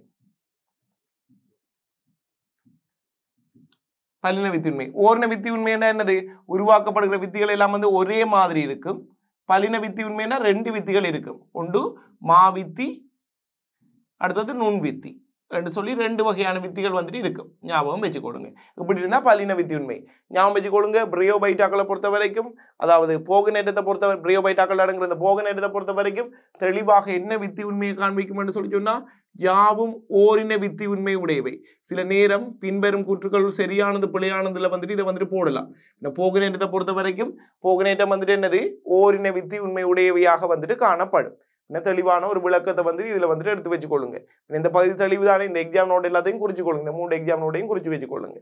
[SPEAKER 1] பல்லின வித்தி உண்மை ஓரின வித்தி உண்மைன்னா என்னது உருவாக்கப்படுகிற வித்திகள் எல்லாம் வந்து ஒரே மாதிரி இருக்கும் பல்லின வித்தி உண்மைன்னா ரெண்டு வித்திகள் இருக்கும் ஒன்று மாவித்தி அடுத்தது நுண் வித்தி ரெண்டு சொல்லி ரெண்டு வகையான வித்திகள் வந்துட்டு இருக்கும் ஞாபகம் வச்சுக்கொள்ளுங்க இப்படி இருந்தால் பல்லின வித்தி உண்மை ஞாபகம் வச்சுக்கொள்ளுங்க பிரியோபைட்டாக்களை பொறுத்த வரைக்கும் அதாவது போக நேட்டத்தை பொறுத்த பிரியோபைட்டாக்கள் அடங்குற இந்த போக நேட்டத்தை பொறுத்த வரைக்கும் தெளிவாக என்ன வித்தி உண்மையை காண்பிக்கும்னு சொல்லி சொன்னா யாவும் ஓரின வித்தி உண்மை உடையவை சில நேரம் பின்வரும் கூற்றுக்கள் சரியானது பிழையானதுல வந்துட்டு இதை வந்துட்டு போடலாம் இந்த போக நேட்டத்தை பொறுத்த வரைக்கும் போக நேட்டம் வந்துட்டு என்னது ஓரின வித்தி உண்மை உடையவையாக வந்துட்டு காணப்படும் என்ன தெளிவான ஒரு விளக்கத்தை வந்து இதுல வந்துட்டு எடுத்து வச்சுக்கொள்ளுங்க இந்த பகுதி தெளிவு தானே இந்த எக்ஸாம் நோட் எல்லாத்தையும் குறிச்சு கொள்ளுங்க இந்த மூணு எக்ஸாம் நோட்டையும் குறிச்சு வச்சுக்கொள்ளுங்க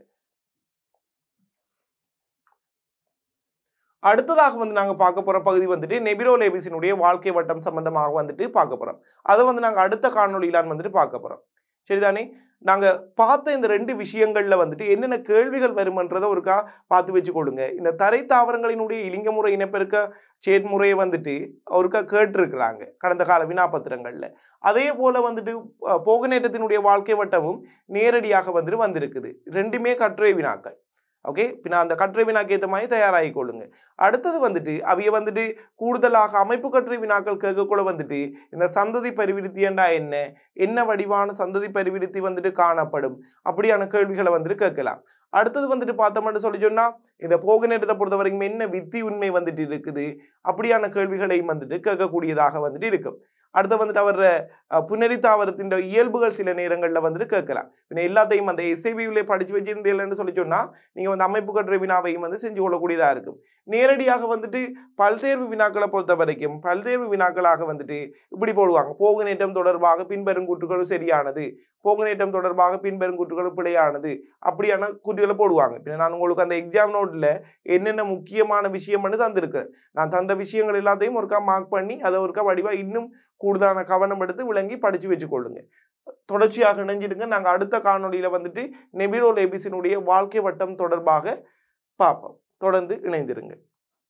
[SPEAKER 1] அடுத்ததாக வந்து நாங்க பார்க்க போற பகுதி வந்துட்டு நெபிரோலேபிஸினுடைய வாழ்க்கை வட்டம் சம்பந்தமாக வந்துட்டு பார்க்க போறோம் அதை வந்து நாங்க அடுத்த காணொளியிலான் வந்துட்டு பார்க்க போறோம் சரிதானே நாங்க பார்த்த இந்த ரெண்டு விஷயங்கள்ல வந்துட்டு என்னென்ன கேள்விகள் வருமன்றதை ஒருக்கா பார்த்து வச்சுக்கொள்ளுங்க இந்த தரை தாவரங்களினுடைய இலிங்க முறை இனப்பெருக்க செயற்முறையை வந்துட்டு ஒருக்கா கேட்டிருக்கிறாங்க கடந்த கால வினாபத்திரங்கள்ல அதே போல வந்துட்டு அஹ், போகநேட்டத்தினுடைய வாழ்க்கை வட்டமும் நேரடியாக வந்துட்டு வந்திருக்குது ரெண்டுமே கட்டுரை வினாக்கள் ஓகே பின்ன அந்த கட்டுரை வினாக்கு ஏற்ற மாதிரி தயாராகி கொள்ளுங்க அடுத்தது வந்துட்டு அவைய வந்துட்டு கூடுதலாக அமைப்பு கட்டுரை வினாக்கள் கேட்கக்குள்ள வந்துட்டு இந்த சந்ததி பரிவிருத்தி என்றா என்ன என்ன வடிவான சந்ததி பரிவிருத்தி வந்துட்டு காணப்படும் அப்படியான கேள்விகளை வந்துட்டு கேட்கலாம் அடுத்தது வந்துட்டு பார்த்தோம்னு சொல்லி சொன்னா இந்த போக நேரத்தை பொறுத்த வரைக்கும் என்ன வித்தி உண்மை வந்துட்டு இருக்குது அப்படியான கேள்விகளையும் வந்துட்டு கேட்கக்கூடியதாக வந்துட்டு இருக்கும் அடுத்து வந்துட்டு அவர் அஹ், புனரித்தாவரத்தின் இயல்புகள் சில நேரங்களில் வந்துட்டு கேட்கலாம் பின்ன எல்லாத்தையும் அந்த எஸ்ஐபியிலே படிச்சு வச்சிருந்தீங்கன்னு சொல்லி சொன்னா நீங்க வந்து அமைப்பு கட்டுரை வினாவையும் வந்து செஞ்சு கொள்ளக்கூடியதாக இருக்கும் நேரடியாக வந்துட்டு பல்தேர்வு வினாக்களை பொறுத்த வரைக்கும் பல்தேர்வு வினாக்களாக வந்துட்டு இப்படி போடுவாங்க போகு நேட்டம் தொடர்பாக பின்வரும் கூற்றுகளும் சரியானது போகு நேட்டம் தொடர்பாக பின்வரும் கூற்றுகளும் பிழையானது அப்படியான கூற்றுகளை போடுவாங்க பின்ன நான் உங்களுக்கு அந்த எக்ஸாம் நோட்டில் என்னென்ன முக்கியமான விஷயம்னு தந்திருக்கேன் நான் தந்த விஷயங்கள் எல்லாத்தையும் ஒருக்கா மார்க் பண்ணி அதை ஒருக்கா வடிவாக இன்னும் கூடுதலான கவனம் எடுத்து விளங்கி படித்து வச்சுக்கொள்ளுங்க தொடர்ச்சியாக இணைஞ்சிடுங்க நாங்கள் அடுத்த காணொளியில் வந்துட்டு நெபிரோல் ஏபிசினுடைய வாழ்க்கை வட்டம் தொடர்பாக பார்ப்போம் தொடர்ந்து இணைந்திருங்க